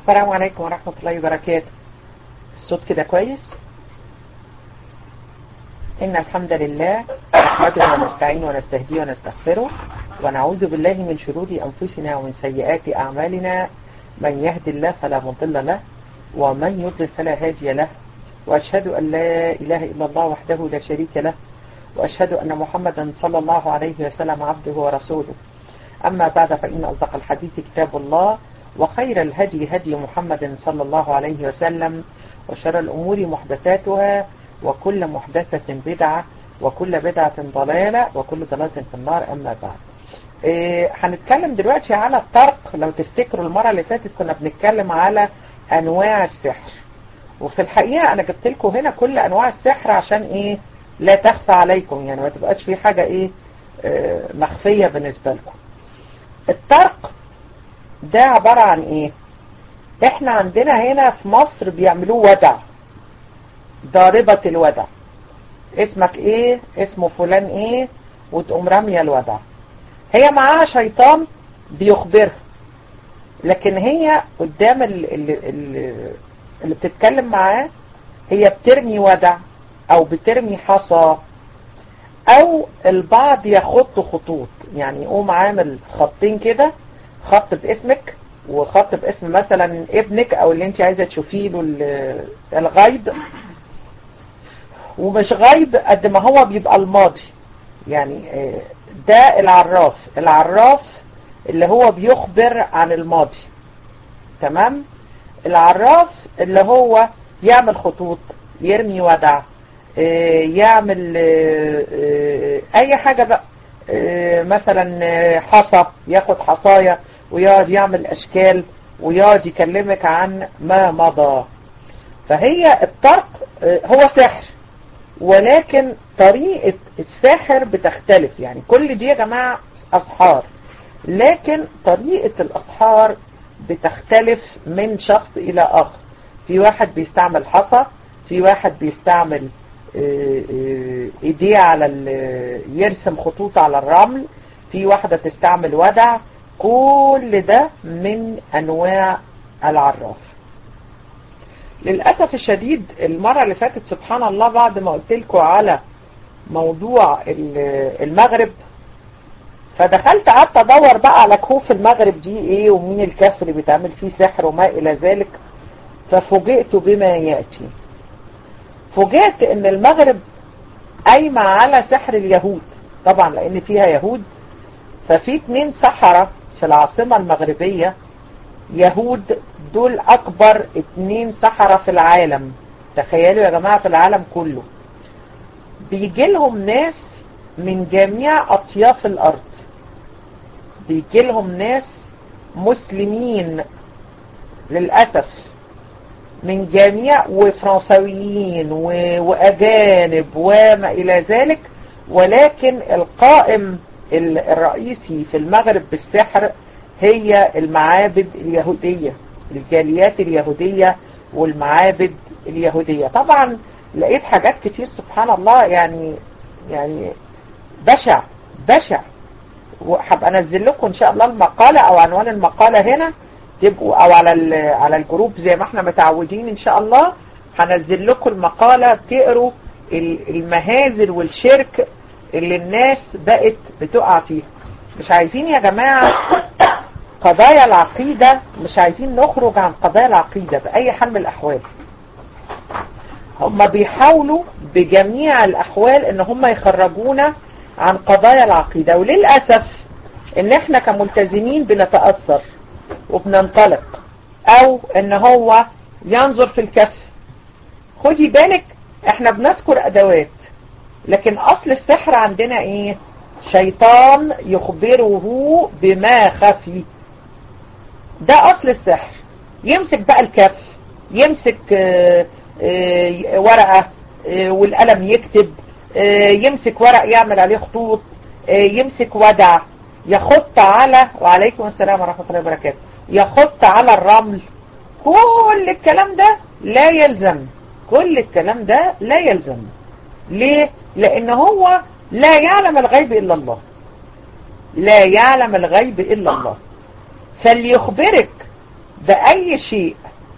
السلام عليكم ورحمة الله وبركاته الصوت كده كويس إن الحمد لله نحمده ونستعين ونستهديه ونستغفره ونعوذ بالله من شرور أنفسنا ومن سيئات أعمالنا من يهد الله فلا مضل له ومن يضلل فلا هادي له وأشهد أن لا إله إلا الله وحده لا شريك له وأشهد أن محمدا صلى الله عليه وسلم عبده ورسوله أما بعد فإن أصدق الحديث كتاب الله وخير الهدي هدي محمد صلى الله عليه وسلم وشر الأمور محدثاتها وكل محدثة بدعة وكل بدعة ضلالة وكل ضلالة في النار أما بعد إيه هنتكلم دلوقتي على الطرق لو تفتكروا المرة اللي فاتت كنا بنتكلم على أنواع السحر وفي الحقيقة أنا جبت لكم هنا كل أنواع السحر عشان إيه لا تخفى عليكم يعني ما تبقاش في حاجة إيه آه مخفية بالنسبة لكم الطرق ده عبارة عن ايه احنا عندنا هنا في مصر بيعملوه ودع ضاربة الودع اسمك ايه اسمه فلان ايه وتقوم رامية الودع هي معاها شيطان بيخبرها لكن هي قدام اللي, اللي, اللي بتتكلم معاه هي بترمي ودع او بترمي حصى او البعض يخط خطوط يعني يقوم عامل خطين كده خط باسمك وخط باسم مثلا ابنك او اللي انت عايزه تشوفيه له الغيب ومش غيب قد ما هو بيبقى الماضي يعني ده العراف العراف اللي هو بيخبر عن الماضي تمام العراف اللي هو يعمل خطوط يرمي ودع يعمل اي حاجة بقى مثلا حصى ياخد حصايا ويقعد يعمل اشكال ويقعد يكلمك عن ما مضى فهي الطرق هو سحر ولكن طريقة الساحر بتختلف يعني كل دي يا جماعة أسحار لكن طريقة الأسحار بتختلف من شخص إلى آخر في واحد بيستعمل حصى في واحد بيستعمل ايديه على يرسم خطوط على الرمل في واحدة تستعمل ودع كل ده من انواع العراف للأسف الشديد المرة اللي فاتت سبحان الله بعد ما قلت لكم على موضوع المغرب فدخلت قعدت ادور بقى على كهوف المغرب دي ايه ومين الكاف اللي بيتعمل فيه سحر وما الى ذلك ففوجئت بما يأتي فوجئت ان المغرب قايمة على سحر اليهود طبعا لان فيها يهود ففي اتنين سحرة في العاصمة المغربية يهود دول اكبر اتنين سحرة في العالم تخيلوا يا جماعة في العالم كله بيجي لهم ناس من جميع اطياف الارض بيجي لهم ناس مسلمين للأسف من جميع وفرنساويين وأجانب وما إلى ذلك ولكن القائم الرئيسي في المغرب بالسحر هي المعابد اليهودية الجاليات اليهودية والمعابد اليهودية طبعا لقيت حاجات كتير سبحان الله يعني يعني بشع بشع وهبقى انزل لكم ان شاء الله المقالة او عنوان المقالة هنا تبقوا او على على الجروب زي ما احنا متعودين ان شاء الله هنزل لكم المقالة تقروا المهازل والشرك اللي الناس بقت بتقع فيها مش عايزين يا جماعة قضايا العقيدة مش عايزين نخرج عن قضايا العقيدة بأي حال من الأحوال هم بيحاولوا بجميع الأحوال ان هم يخرجونا عن قضايا العقيدة وللأسف ان احنا كملتزمين بنتأثر وبننطلق او ان هو ينظر في الكف خدي بالك احنا بنذكر ادوات لكن اصل السحر عندنا ايه شيطان يخبره بما خفي ده اصل السحر يمسك بقى الكف يمسك اه اه ورقة اه والقلم يكتب يمسك ورق يعمل عليه خطوط يمسك ودع يخط على وعليكم السلام ورحمة الله وبركاته يخط على الرمل كل الكلام ده لا يلزم كل الكلام ده لا يلزم ليه؟ لأن هو لا يعلم الغيب إلا الله لا يعلم الغيب إلا الله فليخبرك بأي شيء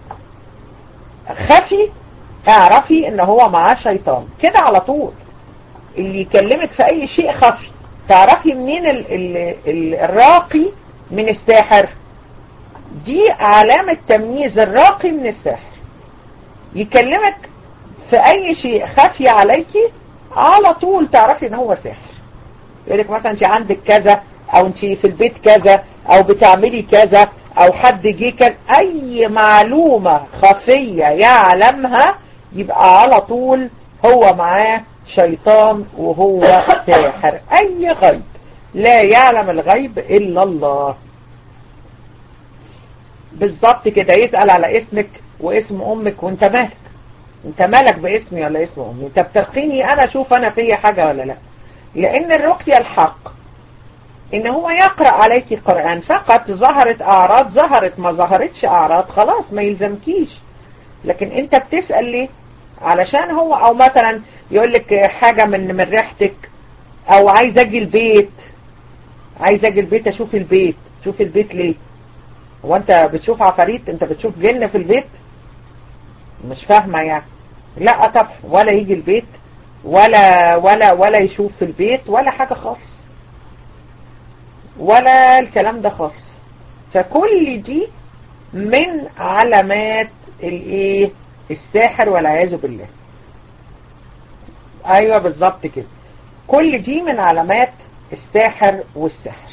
خفي اعرفي ان هو معاه شيطان كده على طول اللي يكلمك في اي شيء خفي تعرفي منين ال ال ال الراقي من الساحر دي علامة تمييز الراقي من الساحر يكلمك في اي شيء خفي عليكي على طول تعرفي ان هو ساحر يقول لك مثلا انت عندك كذا او انت في البيت كذا او بتعملي كذا او حد جه كذا اي معلومة خفية يعلمها يبقى على طول هو معاه شيطان وهو ساحر اي غيب لا يعلم الغيب الا الله بالظبط كده يسأل على اسمك واسم امك وانت مالك انت مالك باسمي ولا اسم امي انت بترقيني انا اشوف انا فيا حاجة ولا لا لان الرقية الحق ان هو يقرأ عليك قرآن فقط ظهرت اعراض ظهرت ما ظهرتش اعراض خلاص ما يلزمكيش لكن انت بتسأل ليه علشان هو او مثلا يقول لك حاجة من من ريحتك او عايز اجي البيت عايز اجي البيت اشوف البيت شوف البيت ليه هو انت بتشوف عفاريت انت بتشوف جن في البيت مش فاهمة يعني لا طبعا ولا يجي البيت ولا ولا ولا يشوف في البيت ولا حاجة خالص ولا الكلام ده خالص فكل دي من علامات الايه الساحر والعياذ بالله ايوه بالظبط كده كل دي من علامات الساحر والسحر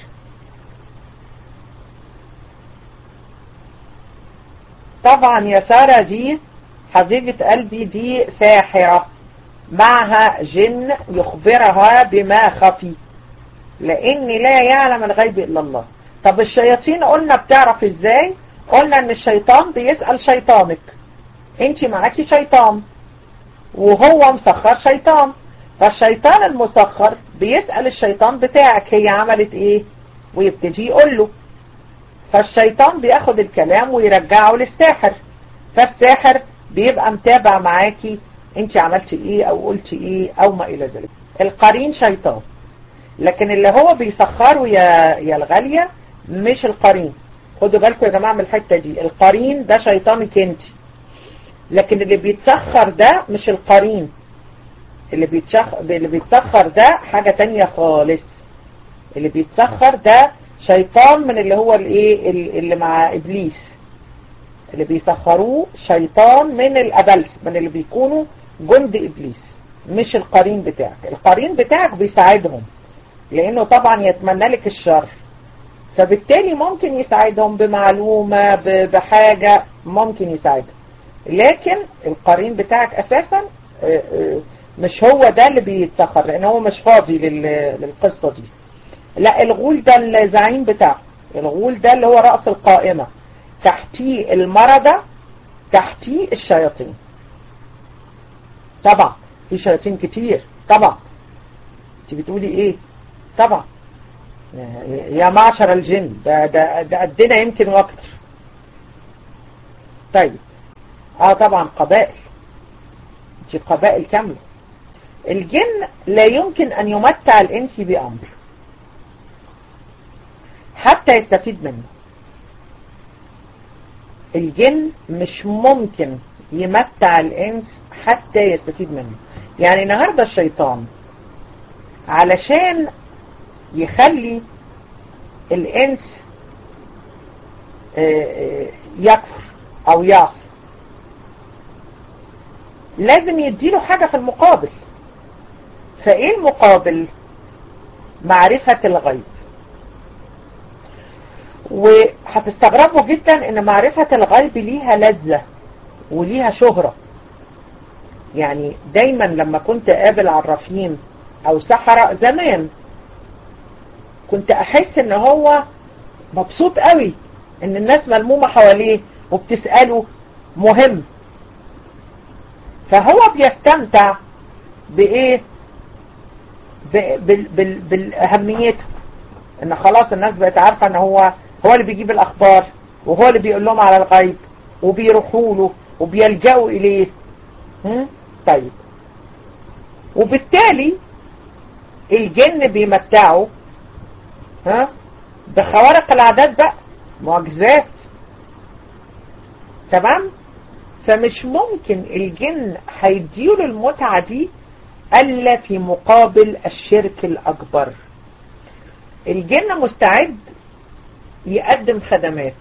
طبعا يا سارة دي حبيبة قلبي دي ساحرة معها جن يخبرها بما خفي لان لا يعلم الغيب الا الله طب الشياطين قلنا بتعرف ازاي قلنا ان الشيطان بيسأل شيطانك انت معاكي شيطان وهو مسخر شيطان فالشيطان المسخر بيسأل الشيطان بتاعك هي عملت ايه ويبتدي يقول له فالشيطان بياخد الكلام ويرجعه للساحر فالساحر بيبقى متابع معاكي انت عملتي ايه او قلتي ايه او ما الى ذلك القرين شيطان لكن اللي هو بيسخره يا يا الغالية مش القرين خدوا بالكم يا جماعة من الحتة دي القرين ده شيطانك انت لكن اللي بيتسخر ده مش القرين اللي بيتشخ... اللي بيتسخر ده حاجة تانية خالص اللي بيتسخر ده شيطان من اللي هو الايه اللي مع ابليس اللي بيسخروه شيطان من الابلس من اللي بيكونوا جند ابليس مش القرين بتاعك القرين بتاعك بيساعدهم لانه طبعا يتمنى لك الشر فبالتالي ممكن يساعدهم بمعلومة بحاجة ممكن يساعدهم لكن القرين بتاعك اساسا مش هو ده اللي بيتسخر لان هو مش فاضي للقصة دي لا الغول ده الزعيم بتاعه الغول ده اللي هو رأس القائمة تحتيه المردة تحتيه الشياطين طبعا في شياطين كتير طبعا انت بتقولي ايه طبعا يا معشر الجن ده ده ده قدنا يمكن واكتر طيب اه طبعا قبائل دي قبائل كاملة الجن لا يمكن ان يمتع الانس بامر حتى يستفيد منه الجن مش ممكن يمتع الانس حتى يستفيد منه يعني النهاردة الشيطان علشان يخلي الانس يكفر او يعصي لازم يديله حاجة في المقابل فايه المقابل معرفة الغيب وهتستغربوا جدا ان معرفة الغيب ليها لذة وليها شهرة يعني دايما لما كنت قابل عرافين او سحرة زمان كنت احس ان هو مبسوط قوي ان الناس ملمومة حواليه وبتسأله مهم فهو بيستمتع بايه باهميته ان خلاص الناس بقت عارفة ان هو هو اللي بيجيب الاخبار وهو اللي بيقول لهم على الغيب وبيروحوا له وبيلجأوا اليه هم؟ طيب وبالتالي الجن بيمتعوا ها بخوارق العادات بقى معجزات تمام فمش ممكن الجن هيديله المتعة دي الا في مقابل الشرك الاكبر الجن مستعد يقدم خدمات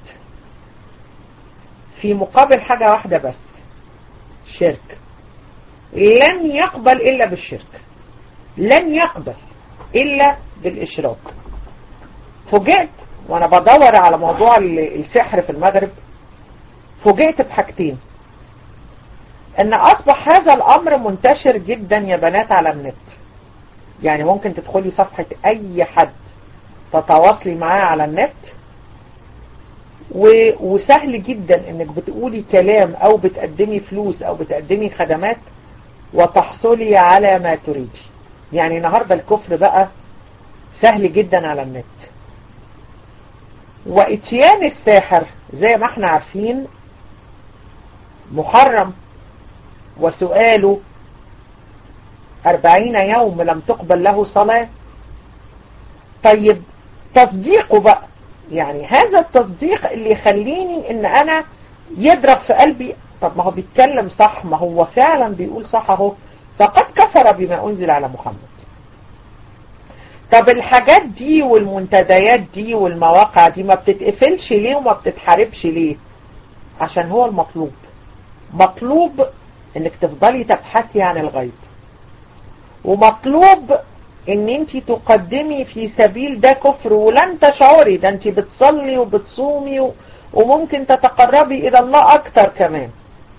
في مقابل حاجة واحدة بس شرك لن يقبل إلا بالشرك لن يقبل إلا بالإشراك فوجئت وأنا بدور على موضوع السحر في المغرب فوجئت بحاجتين ان اصبح هذا الامر منتشر جدا يا بنات على النت يعني ممكن تدخلي صفحة اي حد تتواصلي معاه على النت و... وسهل جدا انك بتقولي كلام او بتقدمي فلوس او بتقدمي خدمات وتحصلي على ما تريدي يعني النهاردة الكفر بقى سهل جدا على النت واتيان الساحر زي ما احنا عارفين محرم وسؤاله أربعين يوم لم تقبل له صلاة طيب تصديقه بقى يعني هذا التصديق اللي يخليني ان انا يضرب في قلبي طب ما هو بيتكلم صح ما هو فعلا بيقول صح اهو فقد كفر بما انزل على محمد طب الحاجات دي والمنتديات دي والمواقع دي ما بتتقفلش ليه وما بتتحاربش ليه عشان هو المطلوب مطلوب انك تفضلي تبحثي عن الغيب ومطلوب ان انت تقدمي في سبيل ده كفر ولن تشعري ده انت بتصلي وبتصومي و... وممكن تتقربي الى الله اكتر كمان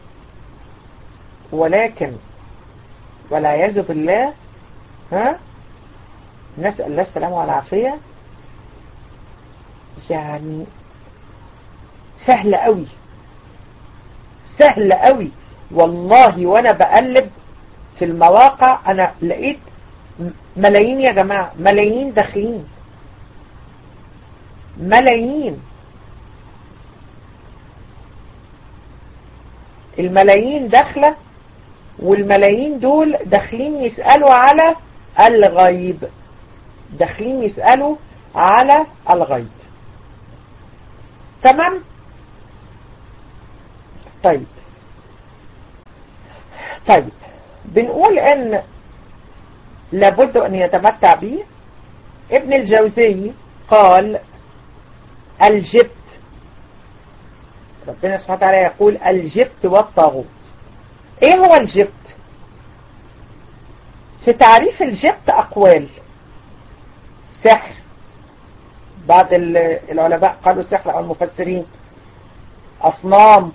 ولكن ولا يجب الله ها نسأل الله السلامة والعافية يعني سهل قوي سهل قوي والله وانا بقلب في المواقع انا لقيت ملايين يا جماعة ملايين داخلين ملايين الملايين داخلة والملايين دول داخلين يسألوا على الغيب داخلين يسألوا على الغيب تمام طيب طيب بنقول ان لابد ان يتمتع به ابن الجوزي قال الجبت ربنا سبحانه وتعالى يقول الجبت والطاغوت ايه هو الجبت في تعريف الجبت اقوال سحر بعض العلماء قالوا سحر او المفسرين اصنام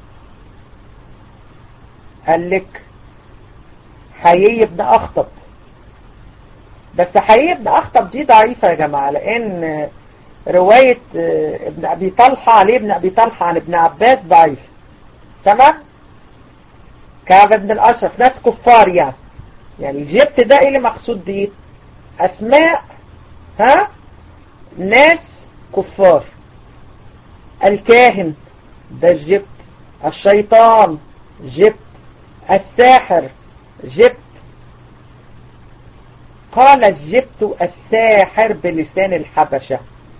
قال لك حيي بن اخطب بس حيي بن اخطب دي ضعيفة يا جماعة لان رواية ابن ابي طلحة عليه ابن ابي طلحة عن ابن عباس ضعيف تمام كعب بن الاشرف ناس كفار يعني يعني الجبت ده ايه اللي مقصود بيه اسماء ها ناس كفار الكاهن ده الجبت الشيطان جبت الساحر جبت قال الجبت الساحر بلسان الحبشة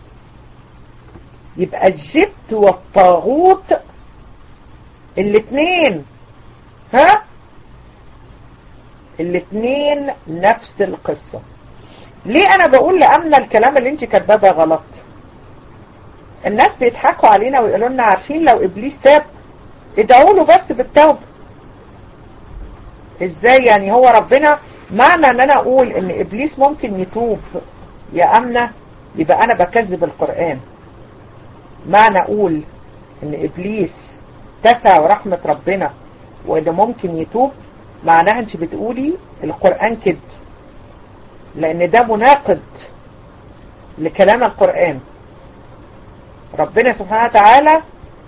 يبقى الجبت والطاغوت الاثنين ها الاثنين نفس القصة ليه انا بقول لأمنة الكلام اللي انت كاتباه غلط الناس بيضحكوا علينا ويقولوا لنا عارفين لو ابليس تاب ادعوا له بس بالتوبة ازاي يعني هو ربنا معنى ان انا اقول ان ابليس ممكن يتوب يا امنة يبقى انا بكذب القرآن معنى اقول ان ابليس تسع رحمة ربنا وانه ممكن يتوب معناها انت بتقولي القرآن كذب لان ده مناقض لكلام القرآن ربنا سبحانه وتعالى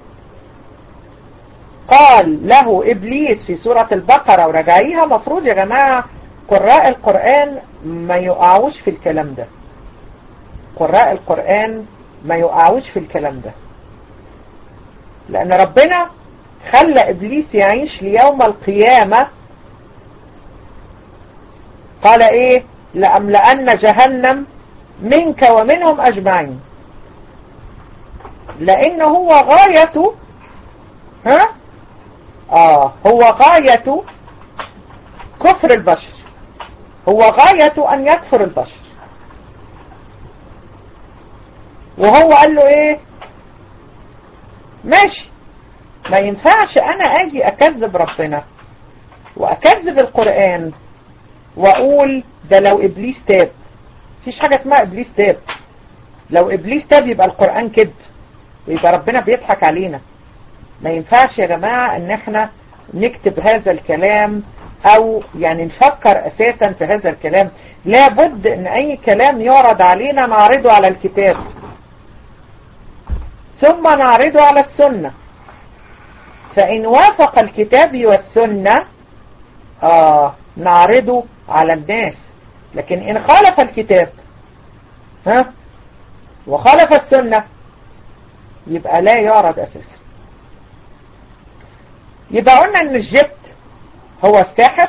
قال له إبليس في سورة البقرة وراجعيها مفروض يا جماعة قراء القرآن ما يقعوش في الكلام ده قراء القرآن ما يقعوش في الكلام ده لأن ربنا خلى إبليس يعيش ليوم القيامة قال إيه لأملأن جهنم منك ومنهم أجمعين لأن هو غايته ها اه هو غاية كفر البشر هو غاية ان يكفر البشر وهو قال له ايه ماشي ما ينفعش انا اجي اكذب ربنا واكذب القرآن واقول ده لو ابليس تاب مفيش حاجة اسمها ابليس تاب لو ابليس تاب يبقى القرآن كذب ويبقى ربنا بيضحك علينا ما ينفعش يا جماعة ان احنا نكتب هذا الكلام او يعني نفكر اساسا في هذا الكلام لابد ان اي كلام يعرض علينا نعرضه على الكتاب ثم نعرضه على السنة فإن وافق الكتاب والسنة آه نعرضه على الناس لكن إن خالف الكتاب ها وخالف السنة يبقى لا يعرض أساسا يبقى قلنا ان الجبت هو الساحر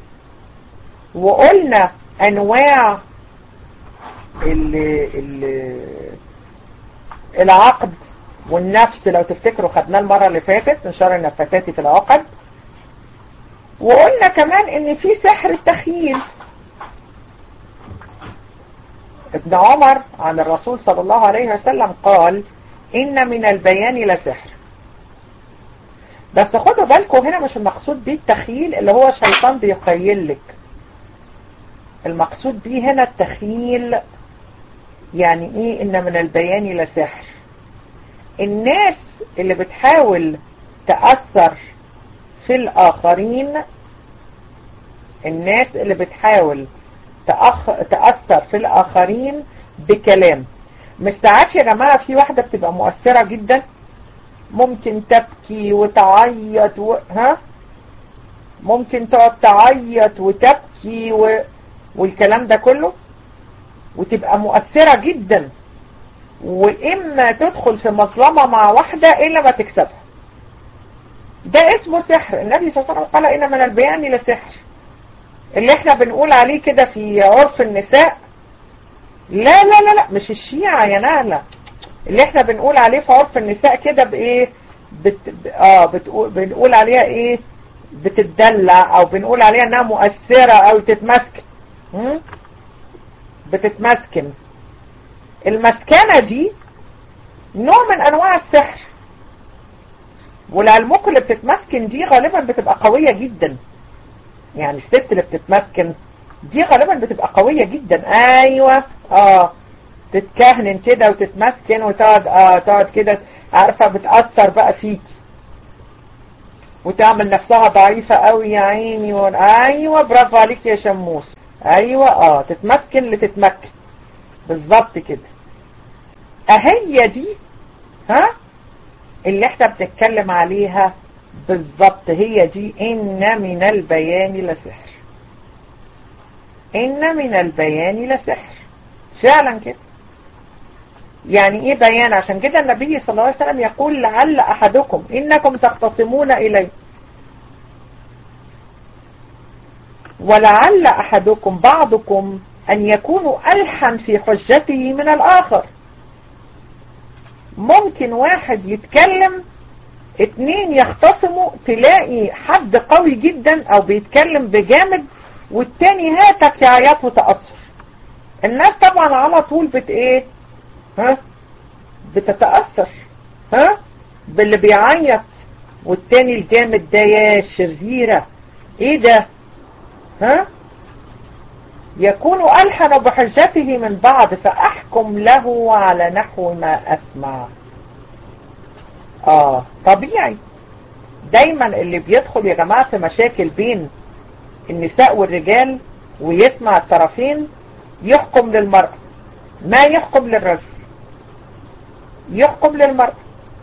وقلنا انواع ال ال العقد والنفس لو تفتكروا خدناه المرة اللي فاتت من شر النفاتات في العقد وقلنا كمان ان في سحر التخيل ابن عمر عن الرسول صلى الله عليه وسلم قال ان من البيان لسحر بس خدوا بالكم هنا مش المقصود بيه التخيل اللي هو شيطان بيخيل لك المقصود بيه هنا التخيل يعني ايه ان من البيان لسحر الناس اللي بتحاول تأثر في الآخرين الناس اللي بتحاول تأخ... تأثر في الآخرين بكلام مستعادش يا جماعة في واحدة بتبقى مؤثرة جدا ممكن تبكي وتعيط و... ها ممكن تقعد تعيط وتبكي و... والكلام ده كله وتبقى مؤثرة جدا وإما تدخل في مظلمة مع واحدة إلا ما تكسبها ده اسمه سحر النبي صلى الله عليه وسلم قال إن من البيان لسحر اللي احنا بنقول عليه كده في عرف النساء لا لا لا لا مش الشيعة يا نالا اللي احنا بنقول عليه في عرف النساء كده بايه بت... اه بتقول بنقول عليها ايه بتدلع او بنقول عليها انها مؤثرة او تتمسكن م? بتتمسكن المسكنة دي نوع من انواع السحر ولعلمكم اللي بتتمسكن دي غالبا بتبقى قوية جدا يعني الست اللي بتتمسكن دي غالبا بتبقى قوية جدا ايوه اه تتكهنن كده وتتمسكن وتقعد اه تقعد كده عارفة بتأثر بقى فيك وتعمل نفسها ضعيفة قوي يا عيني و... ايوه برافو عليك يا شموس ايوه اه تتمكن لتتمكن بالظبط كده اهي دي ها اللي احنا بنتكلم عليها بالظبط هي دي ان من البيان لسحر ان من البيان لسحر فعلا كده يعني ايه بيان عشان كده النبي صلى الله عليه وسلم يقول لعل احدكم انكم تختصمون الي ولعل احدكم بعضكم ان يكونوا الحن في حجته من الاخر ممكن واحد يتكلم اتنين يختصموا تلاقي حد قوي جدا او بيتكلم بجامد والتاني هاتك يعيط وتأثر الناس طبعا على طول بت ايه ها بتتأثر ها باللي بيعيط والتاني الجامد ده يا شريرة ايه ده ها يكون ألحن بحجته من بعض فأحكم له على نحو ما أسمع آه طبيعي دايما اللي بيدخل يا جماعة في مشاكل بين النساء والرجال ويسمع الطرفين يحكم للمرأة ما يحكم للرجل يحكم للمرأة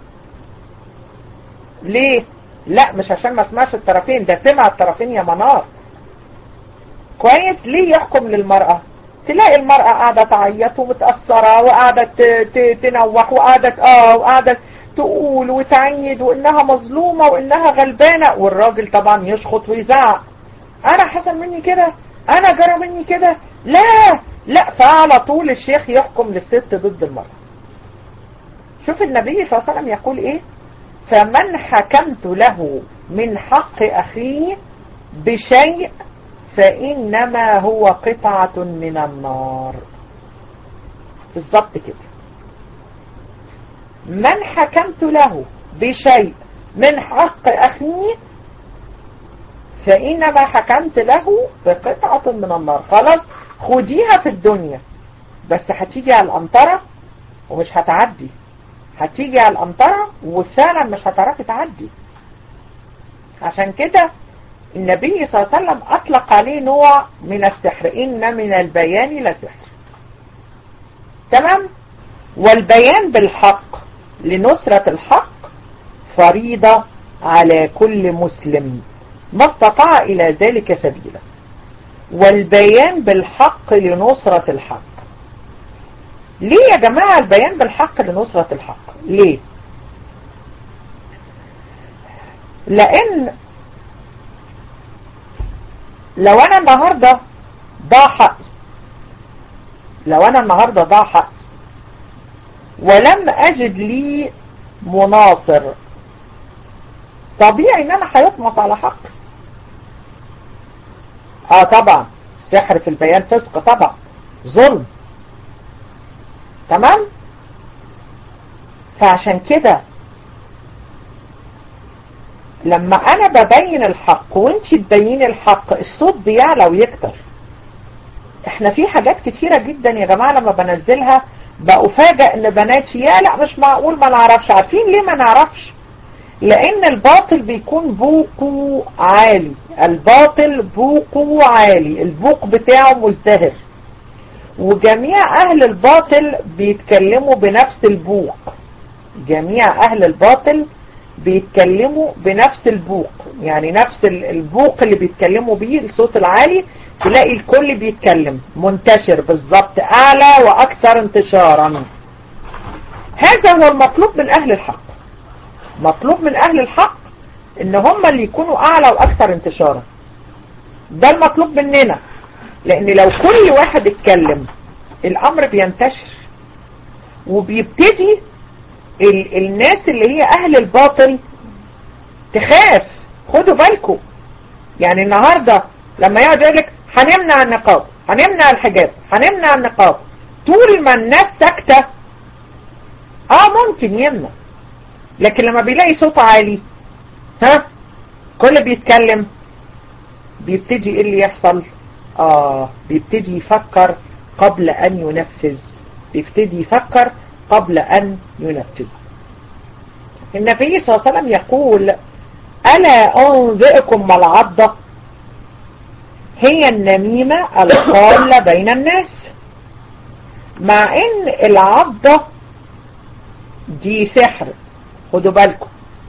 ليه لا مش عشان ما سمعش الطرفين ده سمع الطرفين يا منار كويس ليه يحكم للمرأة تلاقي المرأة قاعدة تعيط ومتأثرة وقاعدة تنوح وقاعدة اه وقاعدة تقول وتعيد وانها مظلومة وانها غلبانة والراجل طبعا يشخط ويزعق انا حصل مني كده انا جرى مني كده لا لا فعلى طول الشيخ يحكم للست ضد المرأة شوف النبي صلى الله عليه وسلم يقول ايه فمن حكمت له من حق أخيه بشيء فإنما هو قطعة من النار بالضبط كده من حكمت له بشيء من حق أخيه فإنما حكمت له بقطعة من النار خلاص خديها في الدنيا بس هتيجي على الأمطرة ومش هتعدي هتيجي على الأمطرة وفعلا مش هتعرفي تعدي عشان كده النبي صلى الله عليه وسلم أطلق عليه نوع من السحر إن من البيان لسحر تمام والبيان بالحق لنصرة الحق فريضة على كل مسلم ما استطاع إلى ذلك سبيلا والبيان بالحق لنصرة الحق ليه يا جماعة البيان بالحق لنصرة الحق ليه لأن لو أنا النهاردة ضاع حق لو أنا النهاردة ضاع حق ولم أجد لي مناصر طبيعي ان انا هيطمس على حق اه طبعا السحر في البيان فسق طبعا ظلم تمام فعشان كده لما انا ببين الحق وانت تبين الحق الصوت بيعلى ويكتر احنا في حاجات كتيرة جدا يا جماعة لما بنزلها بأفاجئ ان بناتي يا لا مش معقول ما نعرفش عارفين ليه ما نعرفش لان الباطل بيكون بوقه عالي الباطل بوقه عالي البوق بتاعه مزدهر وجميع اهل الباطل بيتكلموا بنفس البوق جميع اهل الباطل بيتكلموا بنفس البوق يعني نفس البوق اللي بيتكلموا بيه الصوت العالي تلاقي الكل بيتكلم منتشر بالظبط اعلى واكثر انتشارا هذا هو المطلوب من اهل الحق مطلوب من اهل الحق ان هم اللي يكونوا اعلى واكثر انتشارا ده المطلوب مننا لان لو كل واحد اتكلم الامر بينتشر وبيبتدي ال الناس اللي هي اهل الباطل تخاف خدوا بالكم يعني النهاردة لما يقعد يقول لك هنمنع النقاب هنمنع الحجاب هنمنع النقاب طول ما الناس ساكتة اه ممكن يمنع لكن لما بيلاقي صوت عالي ها كل بيتكلم بيبتدي ايه اللي يحصل اه بيبتدي يفكر قبل ان ينفذ بيبتدي يفكر قبل ان ينفذ النبي صلى الله عليه وسلم يقول ألا أنبئكم ما العضة هي النميمة القالة بين الناس مع ان العضة دي سحر خدوا بالكم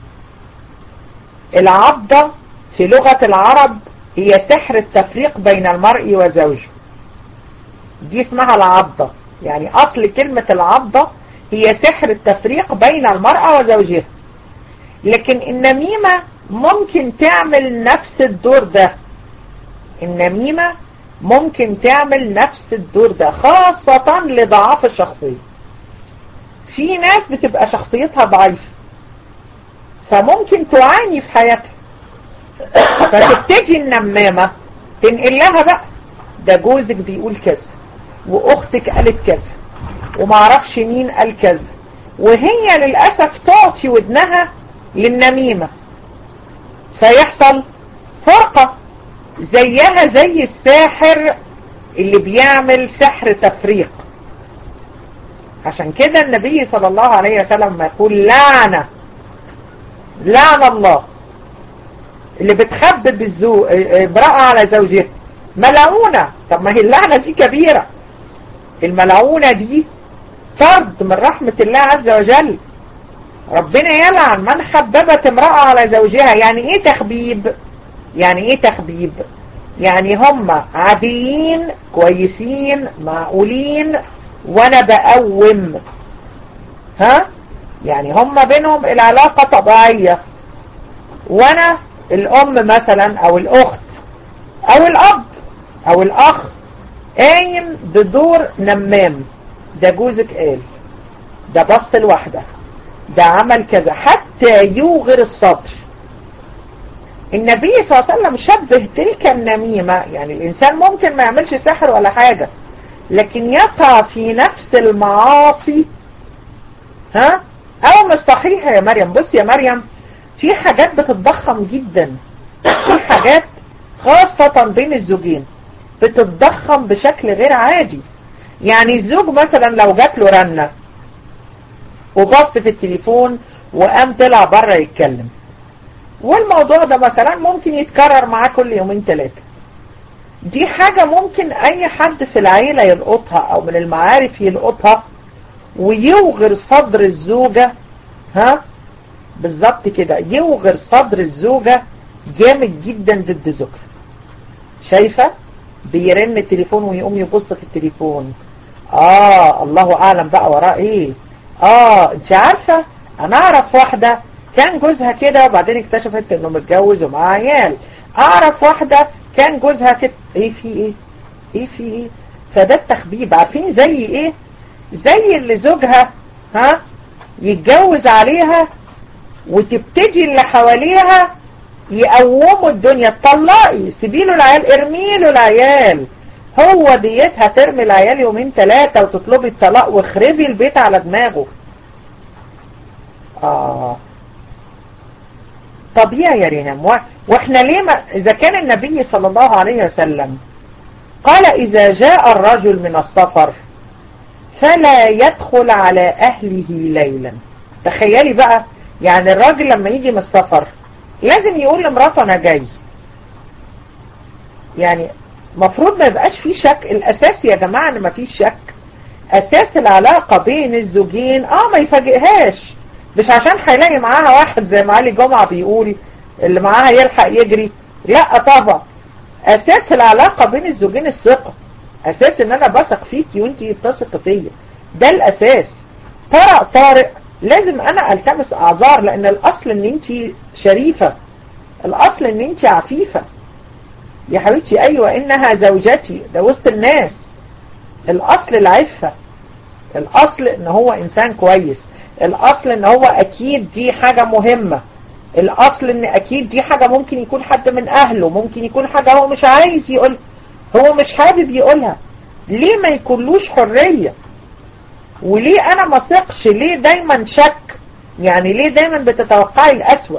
العضة في لغة العرب هي سحر التفريق بين المرء وزوجه دي اسمها العضة يعني أصل كلمة العضة هي سحر التفريق بين المرأة وزوجها لكن النميمة ممكن تعمل نفس الدور ده النميمة ممكن تعمل نفس الدور ده خاصة لضعاف الشخصية في ناس بتبقى شخصيتها ضعيفة فممكن تعاني في حياتها فتبتدي النمامة تنقل لها بقى ده جوزك بيقول كذا واختك قالت كذا ومعرفش مين قال كذا وهي للأسف تعطي ودنها للنميمة فيحصل فرقة زيها زي الساحر اللي بيعمل سحر تفريق عشان كده النبي صلى الله عليه وسلم يقول لعنة لعن الله اللي بتخبب الزو... امرأة على زوجها ملعونة طب ما هي اللعنة دي كبيرة الملعونة دي فرد من رحمة الله عز وجل ربنا يلعن من خببت امرأة على زوجها يعني ايه تخبيب يعني ايه تخبيب يعني هم عاديين كويسين معقولين وانا بقوم ها يعني هم بينهم العلاقة طبيعية وانا الام مثلا او الاخت او الاب او الاخ قايم بدور نمام ده جوزك قال ده بص لوحده ده عمل كذا حتى يوغر الصدر النبي صلى الله عليه وسلم شبه تلك النميمة يعني الإنسان ممكن ما يعملش سحر ولا حاجة لكن يقع في نفس المعاصي ها أو مش صحيحة يا مريم بص يا مريم في حاجات بتتضخم جدا في حاجات خاصة بين الزوجين بتتضخم بشكل غير عادي يعني الزوج مثلا لو جات له رنة وبص في التليفون وقام طلع بره يتكلم والموضوع ده مثلا ممكن يتكرر معاه كل يومين ثلاثة دي حاجة ممكن اي حد في العيلة يلقطها او من المعارف يلقطها ويوغر صدر الزوجة ها بالظبط كده يوغر صدر الزوجة جامد جدا ضد زوجها شايفة بيرن التليفون ويقوم يبص في التليفون اه الله اعلم بقى وراه ايه اه انت عارفة انا اعرف واحدة كان جوزها كده وبعدين اكتشفت انه متجوز ومعاه عيال اعرف واحدة كان جوزها كده ايه في ايه ايه في ايه فده التخبيب عارفين زي ايه زي اللي زوجها ها يتجوز عليها وتبتدي اللي حواليها يقوموا الدنيا تطلقي سيبي له العيال ارمي له العيال هو ديتها ترمي العيال يومين ثلاثة وتطلبي الطلاق واخربي البيت على دماغه آه طبيعي يا ريهام واحنا ليه ما اذا كان النبي صلى الله عليه وسلم قال اذا جاء الرجل من السفر فلا يدخل على اهله ليلا تخيلي بقى يعني الراجل لما يجي من السفر لازم يقول لمراته انا جاي يعني مفروض ما يبقاش فيه شك الاساس يا جماعة ان ما فيش شك اساس العلاقة بين الزوجين اه ما يفاجئهاش مش عشان هيلاقي معاها واحد زي ما علي جمعة بيقول اللي معاها يلحق يجري لا طبعا اساس العلاقة بين الزوجين الثقة اساس ان انا بثق فيكي وانتي بتثق فيا ده الاساس طرق طارق لازم انا التمس اعذار لان الاصل ان انتي شريفة الاصل ان انتي عفيفة يا حبيبتي ايوه انها زوجتي ده وسط الناس الاصل العفة الاصل ان هو انسان كويس الاصل ان هو اكيد دي حاجة مهمة الاصل ان اكيد دي حاجة ممكن يكون حد من اهله ممكن يكون حاجة هو مش عايز يقول هو مش حابب يقولها ليه ما يكونلوش حرية وليه انا ما ثقش ليه دايما شك يعني ليه دايما بتتوقعي الاسوأ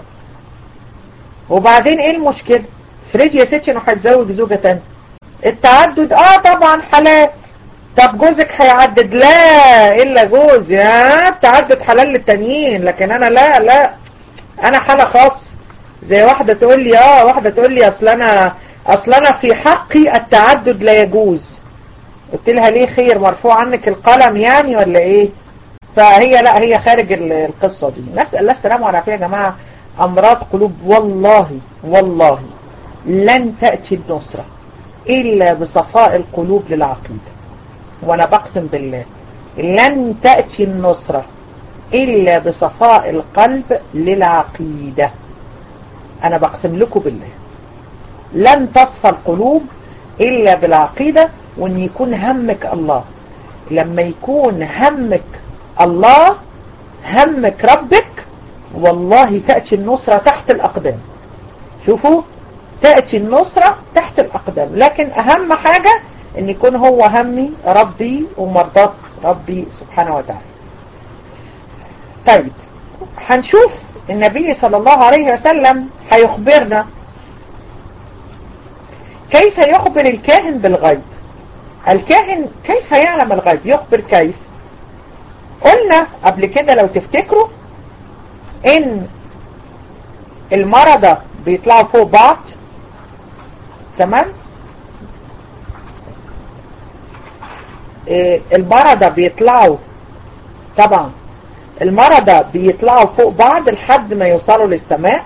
وبعدين ايه المشكلة فريد يا ستي انه هيتزوج زوجة تانية التعدد اه طبعا حلال طب جوزك هيعدد لا الا جوز يا التعدد حلال للتانيين لكن انا لا لا انا حالة خاصة زي واحدة تقول لي اه واحدة تقول لي اصل انا اصل انا في حقي التعدد لا يجوز قلت لها ليه خير مرفوع عنك القلم يعني ولا ايه فهي لا هي خارج القصة دي نسأل الله السلامة والعافية يا جماعة امراض قلوب والله والله لن تأتي النصرة الا بصفاء القلوب للعقيدة وانا بقسم بالله لن تأتي النصرة الا بصفاء القلب للعقيدة انا بقسم لكم بالله لن تصفى القلوب الا بالعقيدة وان يكون همك الله لما يكون همك الله همك ربك والله تأتي النصرة تحت الأقدام شوفوا تأتي النصرة تحت الأقدام لكن أهم حاجة ان يكون هو همي ربي ومرضات ربي سبحانه وتعالى طيب هنشوف النبي صلى الله عليه وسلم هيخبرنا كيف يخبر الكاهن بالغيب الكاهن كيف يعلم الغيب يخبر كيف قلنا قبل كده لو تفتكروا ان المرضى بيطلعوا فوق بعض تمام إيه المرضى بيطلعوا طبعا المرضى بيطلعوا فوق بعض لحد ما يوصلوا للسماء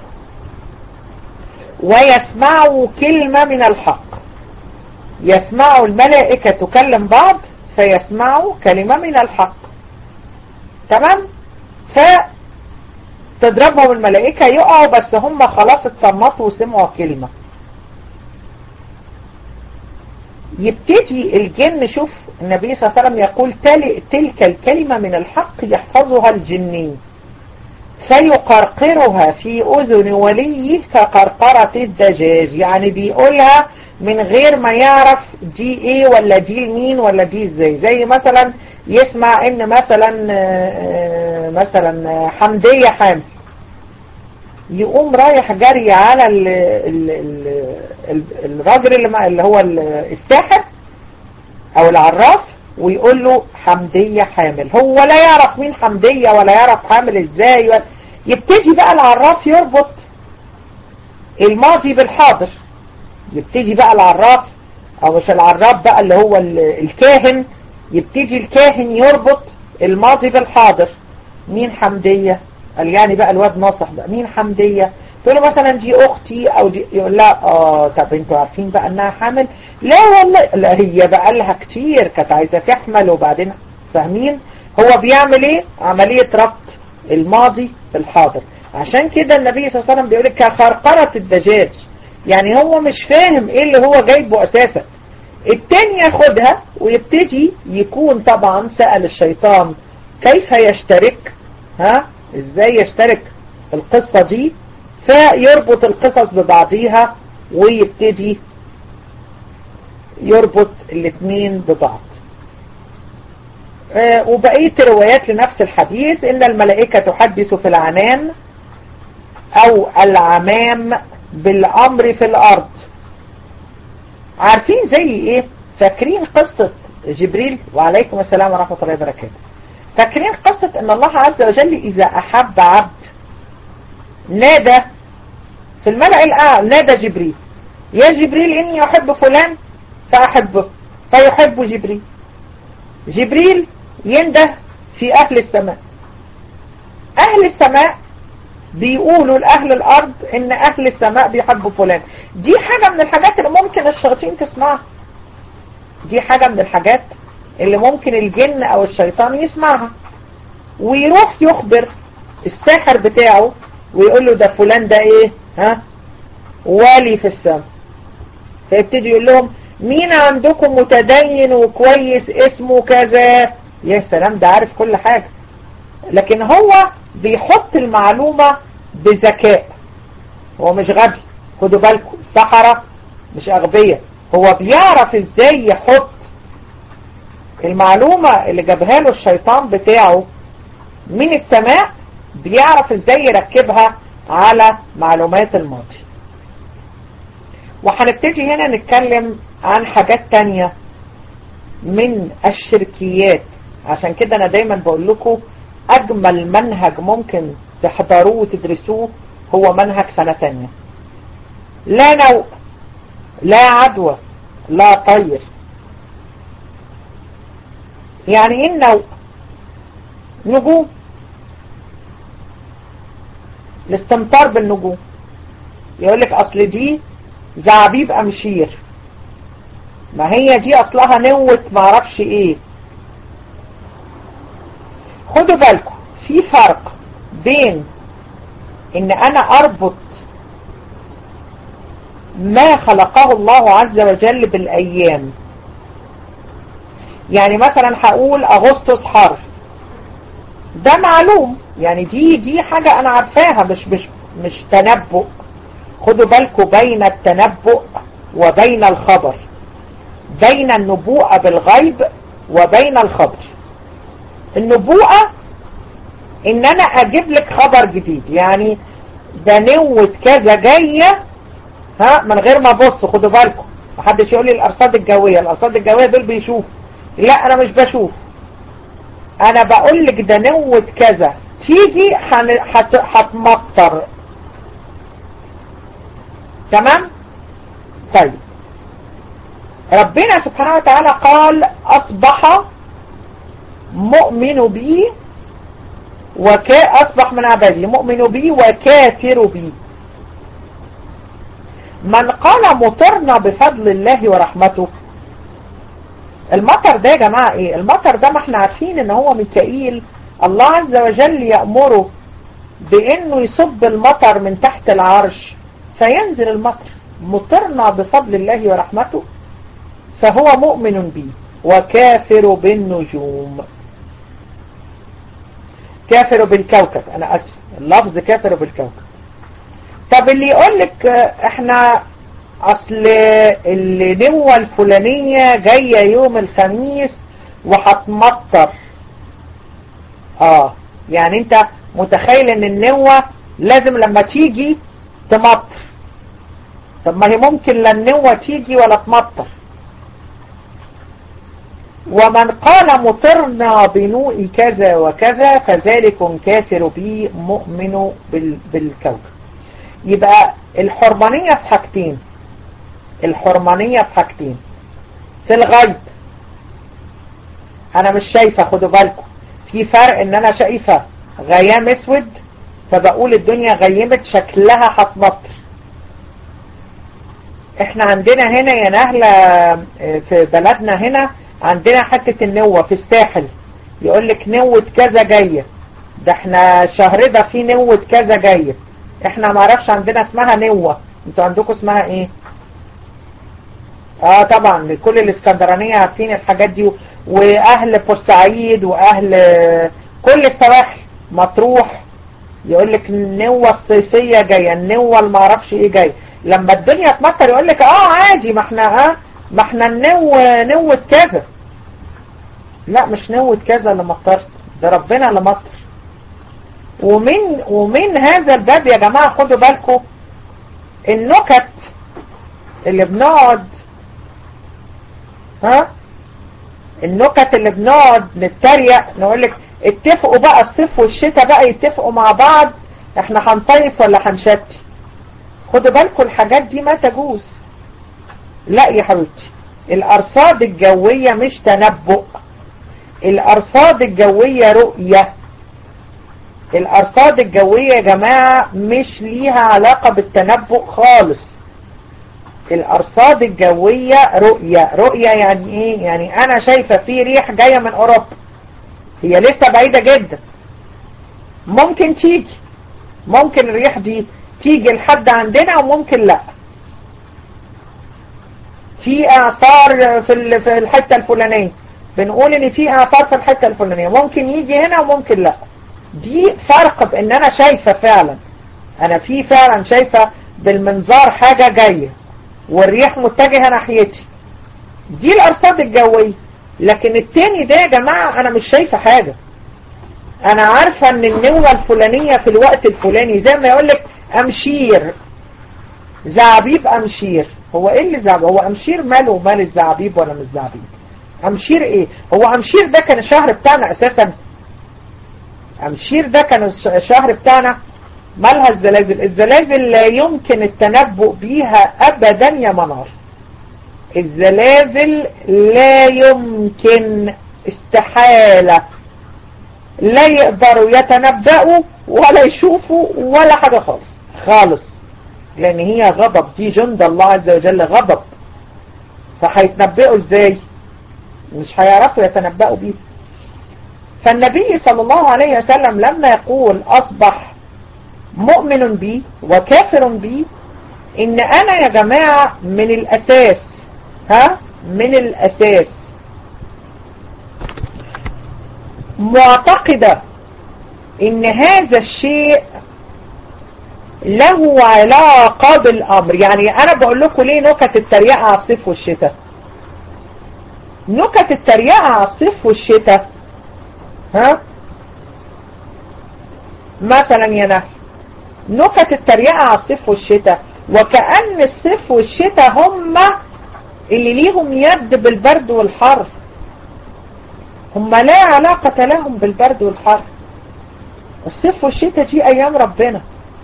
ويسمعوا كلمة من الحق يسمعوا الملائكة تكلم بعض فيسمعوا كلمة من الحق تمام فتضربهم الملائكة يقعوا بس هم خلاص اتصمتوا وسمعوا كلمة يبتدي الجن شوف النبي صلى الله عليه وسلم يقول تلك الكلمة من الحق يحفظها الجنين فيقرقرها في أذن وليه كقرقرة الدجاج يعني بيقولها من غير ما يعرف دي ايه ولا دي مين ولا دي ازاي زي مثلا يسمع ان مثلا مثلا حمدية حامل يقوم رايح جري على ال ال ال الراجل اللي, اللي هو الساحر او العراف ويقول له حمدية حامل هو لا يعرف مين حمدية ولا يعرف حامل ازاي ولا يبتدي بقى العراف يربط الماضي بالحاضر يبتدي بقى العراف او مش العراف بقى اللي هو الكاهن يبتدي الكاهن يربط الماضي بالحاضر مين حمدية قال يعني بقى الواد ناصح بقى مين حمدية تقول له مثلا دي اختي او دي يقول لا اه طب انتوا عارفين بقى انها حامل لا والله لا هي بقى لها كتير كانت عايزة تحمل وبعدين فاهمين هو بيعمل ايه عملية ربط الماضي بالحاضر عشان كده النبي صلى الله عليه وسلم بيقول لك كخرقرة الدجاج يعني هو مش فاهم ايه اللي هو جايبه اساسا التاني ياخدها ويبتدي يكون طبعا سأل الشيطان كيف يشترك ها ازاي يشترك القصة دي فيربط القصص ببعضيها ويبتدي يربط الاثنين ببعض آه وبقية روايات لنفس الحديث ان الملائكة تحدث في العنان او العمام بالامر في الارض عارفين زي ايه فاكرين قصة جبريل وعليكم السلام ورحمة الله وبركاته فاكرين قصة ان الله عز وجل اذا احب عبد نادى في الملأ الاعلى نادى جبريل يا جبريل اني احب فلان فاحبه فيحب جبريل جبريل ينده في اهل السماء اهل السماء بيقولوا لأهل الأرض إن أهل السماء بيحبوا فلان دي حاجة من الحاجات اللي ممكن الشياطين تسمعها دي حاجة من الحاجات اللي ممكن الجن أو الشيطان يسمعها ويروح يخبر الساحر بتاعه ويقول له ده فلان ده إيه ها والي في السماء فيبتدي يقول لهم مين عندكم متدين وكويس اسمه كذا يا سلام ده عارف كل حاجة لكن هو بيحط المعلومة بذكاء هو مش غبي خدوا بالكم السحرة مش أغبية هو بيعرف ازاي يحط المعلومة اللي جابها له الشيطان بتاعه من السماء بيعرف ازاي يركبها على معلومات الماضي وهنبتدي هنا نتكلم عن حاجات تانية من الشركيات عشان كده انا دايما بقول لكم اجمل منهج ممكن تحضروه وتدرسوه هو منهج سنة تانية لا نوء لا عدوى لا طير يعني ايه النوء نجوم الاستمطار بالنجوم يقول لك اصل دي زعبيب امشير ما هي دي اصلها نوت معرفش ايه خدوا بالكم في فرق بين ان انا اربط ما خلقه الله عز وجل بالايام يعني مثلا هقول اغسطس حر ده معلوم يعني دي دي حاجة انا عارفاها مش مش مش تنبؤ خدوا بالكم بين التنبؤ وبين الخبر بين النبوءة بالغيب وبين الخبر النبوءة ان انا اجيب لك خبر جديد يعني ده نوة كذا جاية ها من غير ما ابص خدوا بالكم محدش يقول لي الارصاد الجوية الارصاد الجوية دول بيشوفوا لا انا مش بشوف انا بقول لك ده نوة كذا تيجي هتمطر تمام طيب ربنا سبحانه وتعالى قال اصبح مؤمن بي وكا أصبح من عبادي مؤمن بي وكافر بي من قال مطرنا بفضل الله ورحمته المطر ده يا جماعة ايه المطر ده ما احنا عارفين ان هو ميكائيل الله عز وجل يأمره بانه يصب المطر من تحت العرش فينزل المطر مطرنا بفضل الله ورحمته فهو مؤمن بي وكافر بالنجوم كافر بالكوكب انا اسف اللفظ كافر بالكوكب طب اللي يقول لك احنا اصل النوة الفلانية جاية يوم الخميس وهتمطر اه يعني انت متخيل ان النوة لازم لما تيجي تمطر طب ما هي ممكن لا النوة تيجي ولا تمطر ومن قال مطرنا بنوء كذا وكذا فذلك كافر به مؤمن بالكوكب يبقى الحرمانية في حاجتين الحرمانية في حاجتين في الغيب انا مش شايفة خدوا بالكم في فرق ان انا شايفة غيام اسود فبقول الدنيا غيمت شكلها هتمطر احنا عندنا هنا يا نهلة في بلدنا هنا عندنا حتة النوة في الساحل يقول لك نوة كذا جاية ده احنا الشهر ده في نوة كذا جاية احنا معرفش عندنا اسمها نوة انتوا عندكم اسمها ايه اه طبعا كل الاسكندرانية عارفين الحاجات دي واهل بورسعيد واهل كل السواحل مطروح يقول لك النوة الصيفية جاية النوة المعرفش ايه جاية لما الدنيا تمطر يقول لك اه عادي ما احنا اه ما احنا النوة نوة كذا لا مش نوة كذا اللي مطرت ده ربنا اللي مطر ومن ومن هذا الباب يا جماعة خدوا بالكم النكت اللي بنقعد ها النكت اللي بنقعد نتريق نقول لك اتفقوا بقى الصيف والشتاء بقى يتفقوا مع بعض احنا هنصيف ولا هنشتي خدوا بالكم الحاجات دي ما تجوز لا يا حبيبتي الارصاد الجوية مش تنبؤ الارصاد الجوية رؤية الارصاد الجوية يا جماعة مش ليها علاقة بالتنبؤ خالص الارصاد الجوية رؤية رؤية يعني ايه يعني انا شايفة في ريح جاية من اوروبا هي لسه بعيدة جدا ممكن تيجي ممكن الريح دي تيجي لحد عندنا وممكن لا في اعصار في في الحتة الفلانية بنقول ان في اعصار في الحتة الفلانية ممكن يجي هنا وممكن لا دي فرق بان انا شايفة فعلا انا في فعلا شايفة بالمنظار حاجة جاية والريح متجهة ناحيتي دي الارصاد الجوية لكن التاني ده يا جماعة انا مش شايفة حاجة انا عارفة ان النوة الفلانية في الوقت الفلاني زي ما يقولك امشير زعبيب امشير هو ايه اللي زعبيب هو امشير ماله ومال الزعبيب ولا مش زعبيب امشير ايه هو امشير ده كان الشهر بتاعنا اساسا امشير ده كان الشهر بتاعنا مالها الزلازل الزلازل لا يمكن التنبؤ بيها ابدا يا منار الزلازل لا يمكن استحالة لا يقدروا يتنبأوا ولا يشوفوا ولا حاجة خالص خالص لان هي غضب دي جند الله عز وجل غضب فهيتنبئوا ازاي مش هيعرفوا يتنبأوا بيه فالنبي صلى الله عليه وسلم لما يقول أصبح مؤمن بي وكافر بي إن أنا يا جماعة من الأساس ها من الأساس معتقدة إن هذا الشيء له علاقة بالأمر يعني أنا بقول لكم ليه نكت التريقة على الصيف والشتاء نكت التريقة على الصيف والشتاء ها مثلا يا نهي نكت التريقة على الصيف والشتاء وكأن الصيف والشتاء هم اللي ليهم يد بالبرد والحر هم لا علاقة لهم بالبرد والحر الصيف والشتاء دي أيام ربنا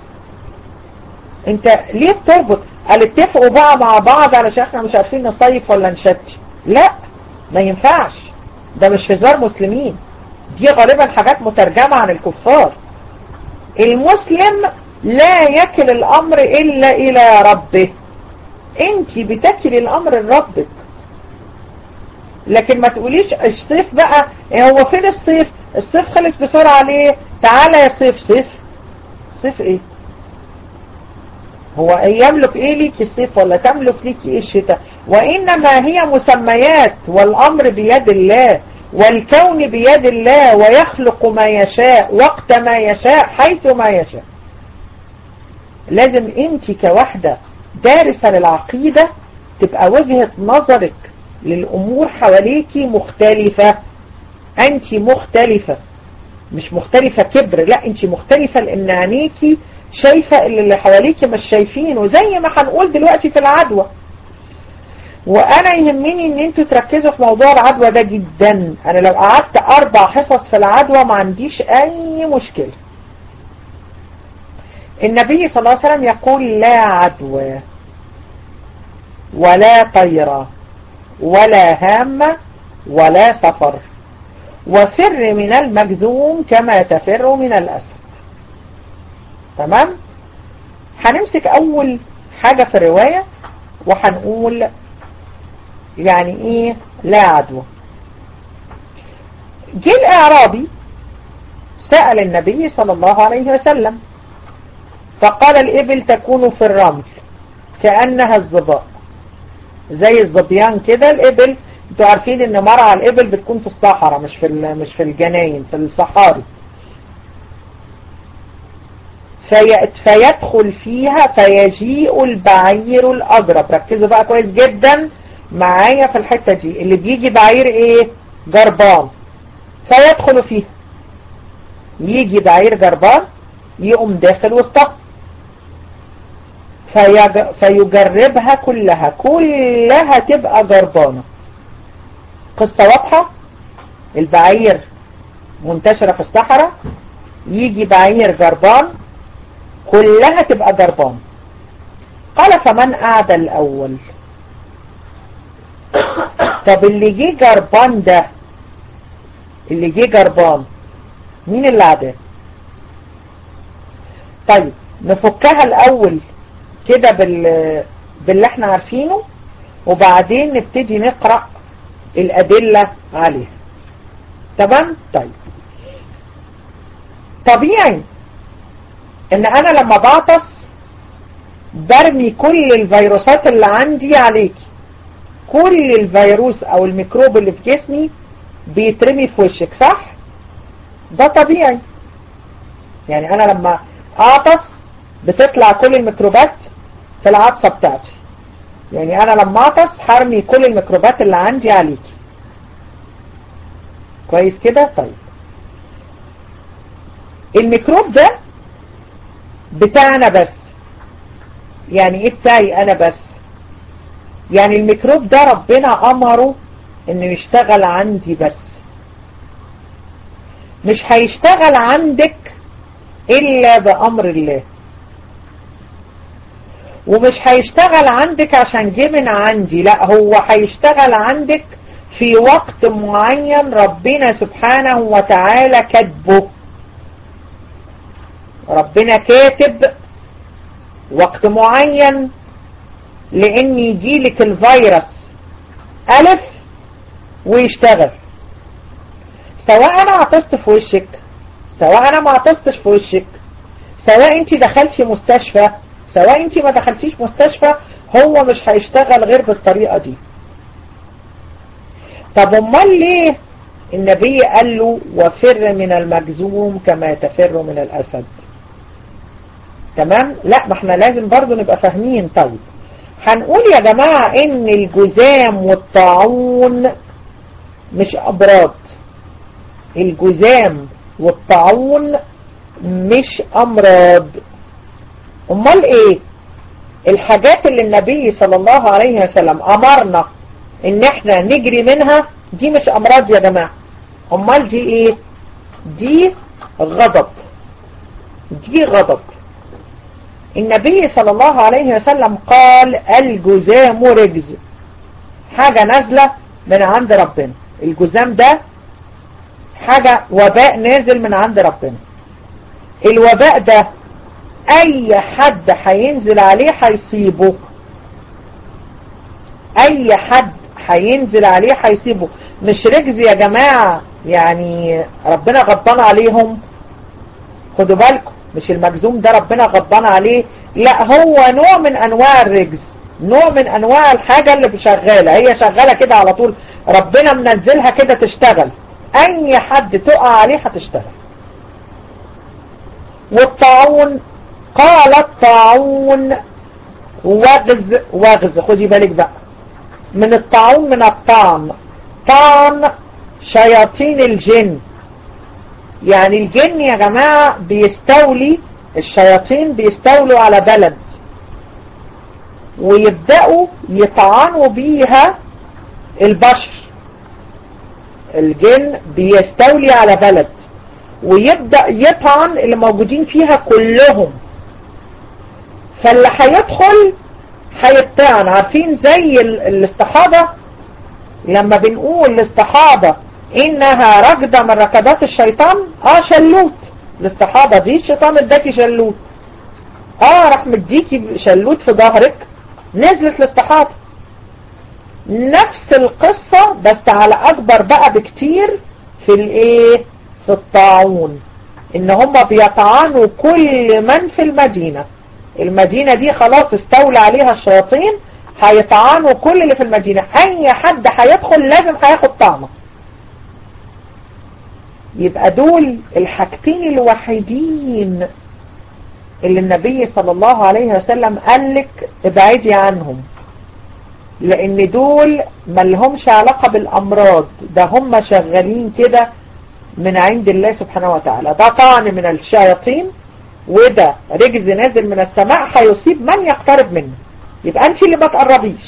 انت ليه بتربط قال اتفقوا بقى مع بعض علشان احنا مش عارفين نصيف ولا نشتي لا ما ينفعش ده مش هزار مسلمين دي غالبا حاجات مترجمة عن الكفار المسلم لا يكل الأمر إلا إلى ربه انت بتكل الأمر لربك لكن ما تقوليش الصيف بقى هو فين الصيف الصيف خلص بسرعة ليه تعالى يا صيف صيف صيف ايه هو يملك ايه ليك الصيف ولا تملك ليك ايه الشتاء وانما هي مسميات والامر بيد الله والكون بيد الله ويخلق ما يشاء وقت ما يشاء حيث ما يشاء لازم انت كواحدة دارسة للعقيدة تبقى وجهة نظرك للأمور حواليكي مختلفة أنت مختلفة مش مختلفة كبر لا أنت مختلفة لأن عينيكي شايفة اللي, اللي حواليكي مش شايفينه زي ما هنقول دلوقتي في العدوى وأنا يهمني أن انتوا تركزوا في موضوع العدوى ده جدا أنا لو قعدت أربع حصص في العدوى ما عنديش أي مشكلة النبي صلى الله عليه وسلم يقول لا عدوى ولا طيرة ولا هامة ولا سفر وفر من المجذوم كما تفر من الأسد تمام هنمسك أول حاجة في الرواية وهنقول يعني إيه لا عدوى جه الإعرابي سأل النبي صلى الله عليه وسلم فقال الإبل تكون في الرمل كأنها الظباء زي الظبيان كده الإبل انتوا عارفين ان مرعى الإبل بتكون في الصحراء مش في مش في الجناين في الصحاري في فيدخل فيها فيجيء البعير الأجرب ركزوا بقى كويس جدا معايا في الحتة دي اللي بيجي بعير ايه جربان فيدخل فيها يجي بعير جربان يقوم داخل وسطها فيج... فيجربها كلها كلها تبقى جربانة قصة واضحة البعير منتشرة في الصحراء يجي بعير جربان كلها تبقى جربان قال فمن قعد الأول طب اللي جه جربان ده اللي جه جربان مين اللي عداه طيب نفكها الأول كده بال... باللي احنا عارفينه وبعدين نبتدي نقرأ الأدلة عليها تمام طيب طبيعي ان انا لما بعطس برمي كل الفيروسات اللي عندي عليكي كل الفيروس او الميكروب اللي في جسمي بيترمي في وشك صح ده طبيعي يعني انا لما اعطس بتطلع كل الميكروبات في العطسة بتاعتي يعني انا لما اعطس حرمي كل الميكروبات اللي عندي عليكي كويس كده طيب الميكروب ده بتاعنا بس يعني ايه بتاعي انا بس يعني الميكروب ده ربنا امره انه يشتغل عندي بس مش هيشتغل عندك الا بامر الله ومش هيشتغل عندك عشان جه من عندي لا هو هيشتغل عندك في وقت معين ربنا سبحانه وتعالى كاتبه ربنا كاتب وقت معين لان يجيلك الفيروس الف ويشتغل سواء انا عطست في وشك سواء انا ما عطستش في وشك سواء انت دخلتي مستشفى سواء انت ما دخلتيش مستشفى هو مش هيشتغل غير بالطريقة دي طب امال ليه النبي قال له وفر من المجزوم كما تفر من الاسد تمام لا ما احنا لازم برضو نبقى فاهمين طيب هنقول يا جماعة ان الجزام والطاعون مش امراض الجزام والطاعون مش امراض امال ايه الحاجات اللي النبي صلى الله عليه وسلم امرنا ان احنا نجري منها دي مش امراض يا جماعة امال دي ايه دي غضب دي غضب النبي صلى الله عليه وسلم قال الجزام رجز حاجة نازلة من عند ربنا الجزام ده حاجة وباء نازل من عند ربنا الوباء ده اي حد هينزل عليه هيصيبه اي حد هينزل عليه هيصيبه مش رجز يا جماعة يعني ربنا غضبان عليهم خدوا بالكم مش المجزوم ده ربنا غضبان عليه لا هو نوع من انواع الرجز نوع من انواع الحاجة اللي شغالة هي شغالة كده على طول ربنا منزلها كده تشتغل اي حد تقع عليه هتشتغل والطاعون قال الطاعون وغز وغز خدي بالك بقى من الطاعون من الطعن طعن شياطين الجن يعني الجن يا جماعة بيستولي الشياطين بيستولوا على بلد ويبدأوا يطعنوا بيها البشر الجن بيستولي على بلد ويبدأ يطعن اللي موجودين فيها كلهم فاللي هيدخل هيطعن عارفين زي الاستحاضة لما بنقول الاستحاضة انها ركضة من ركبات الشيطان اه شلوت الاستحاضة دي الشيطان اداكي شلوت اه راح مديكي شلوت في ظهرك نزلت الاستحاضة نفس القصة بس على اكبر بقى بكتير في الايه في الطاعون ان هم بيطعنوا كل من في المدينة المدينة دي خلاص استولى عليها الشياطين هيطعنوا كل اللي في المدينة اي حد هيدخل لازم هياخد طعمه يبقى دول الحاجتين الوحيدين اللي النبي صلى الله عليه وسلم قال لك ابعدي عنهم لان دول ما لهمش علاقة بالامراض ده هم شغالين كده من عند الله سبحانه وتعالى ده طعن من الشياطين وده رجز نازل من السماء هيصيب من يقترب منه يبقى انت اللي ما تقربيش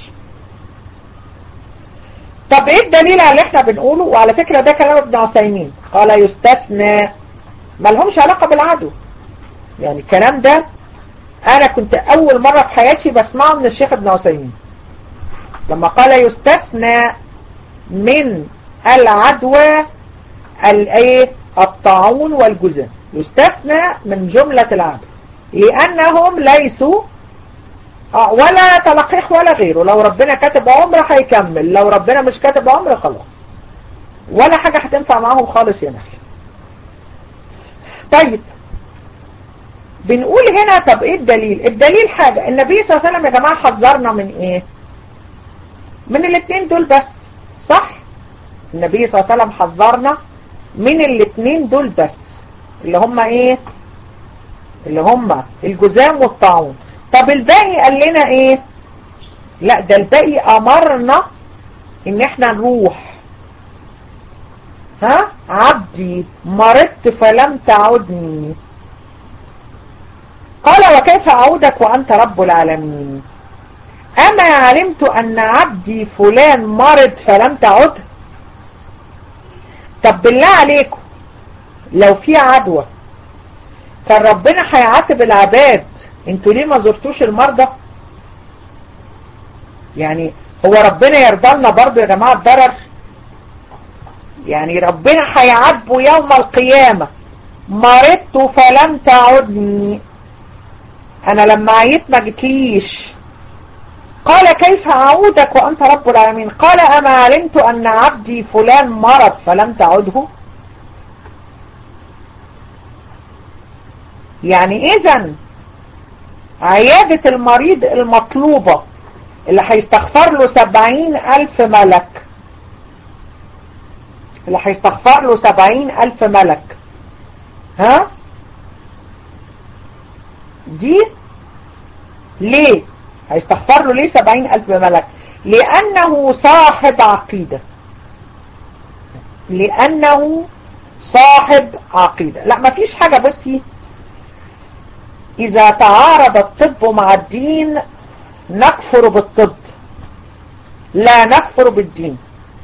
طب ايه الدليل على اللي احنا بنقوله وعلى فكرة ده كلام ابن عثيمين قال يستثنى ما لهمش علاقة بالعدو يعني الكلام ده انا كنت اول مرة في حياتي بسمعه من الشيخ ابن عثيمين لما قال يستثنى من العدوى الايه الطاعون والجزام يستثنى من جملة العدو لانهم ليسوا ولا تلقيح ولا غيره لو ربنا كاتب عمر هيكمل لو ربنا مش كاتب عمر خلاص ولا حاجة هتنفع معاهم خالص يا نخل طيب بنقول هنا طب ايه الدليل الدليل حاجة النبي صلى الله عليه وسلم يا جماعة حذرنا من ايه من الاثنين دول بس صح النبي صلى الله عليه وسلم حذرنا من الاثنين دول بس اللي هم ايه اللي هم الجزام والطاعون طب الباقي قال لنا ايه لا ده الباقي امرنا ان احنا نروح ها عبدي مرضت فلم تعدني قال وكيف اعودك وانت رب العالمين اما علمت ان عبدي فلان مرض فلم تعده طب بالله عليكم لو في عدوى كان ربنا هيعاتب العباد انتوا ليه ما زرتوش المرضى يعني هو ربنا يرضى لنا برضه يا جماعه الضرر يعني ربنا هيعاتبه يوم القيامة مرضت فلم تعدني انا لما عيت ما جيتليش قال كيف اعودك وانت رب العالمين قال اما علمت ان عبدي فلان مرض فلم تعده يعني اذا عيادة المريض المطلوبة اللي هيستغفر له سبعين ألف ملك اللي هيستغفر له سبعين ألف ملك ها دي ليه هيستغفر له ليه سبعين ألف ملك لأنه صاحب عقيدة لأنه صاحب عقيدة لا مفيش حاجة بصي إذا تعارض الطب مع الدين نكفر بالطب لا نكفر بالدين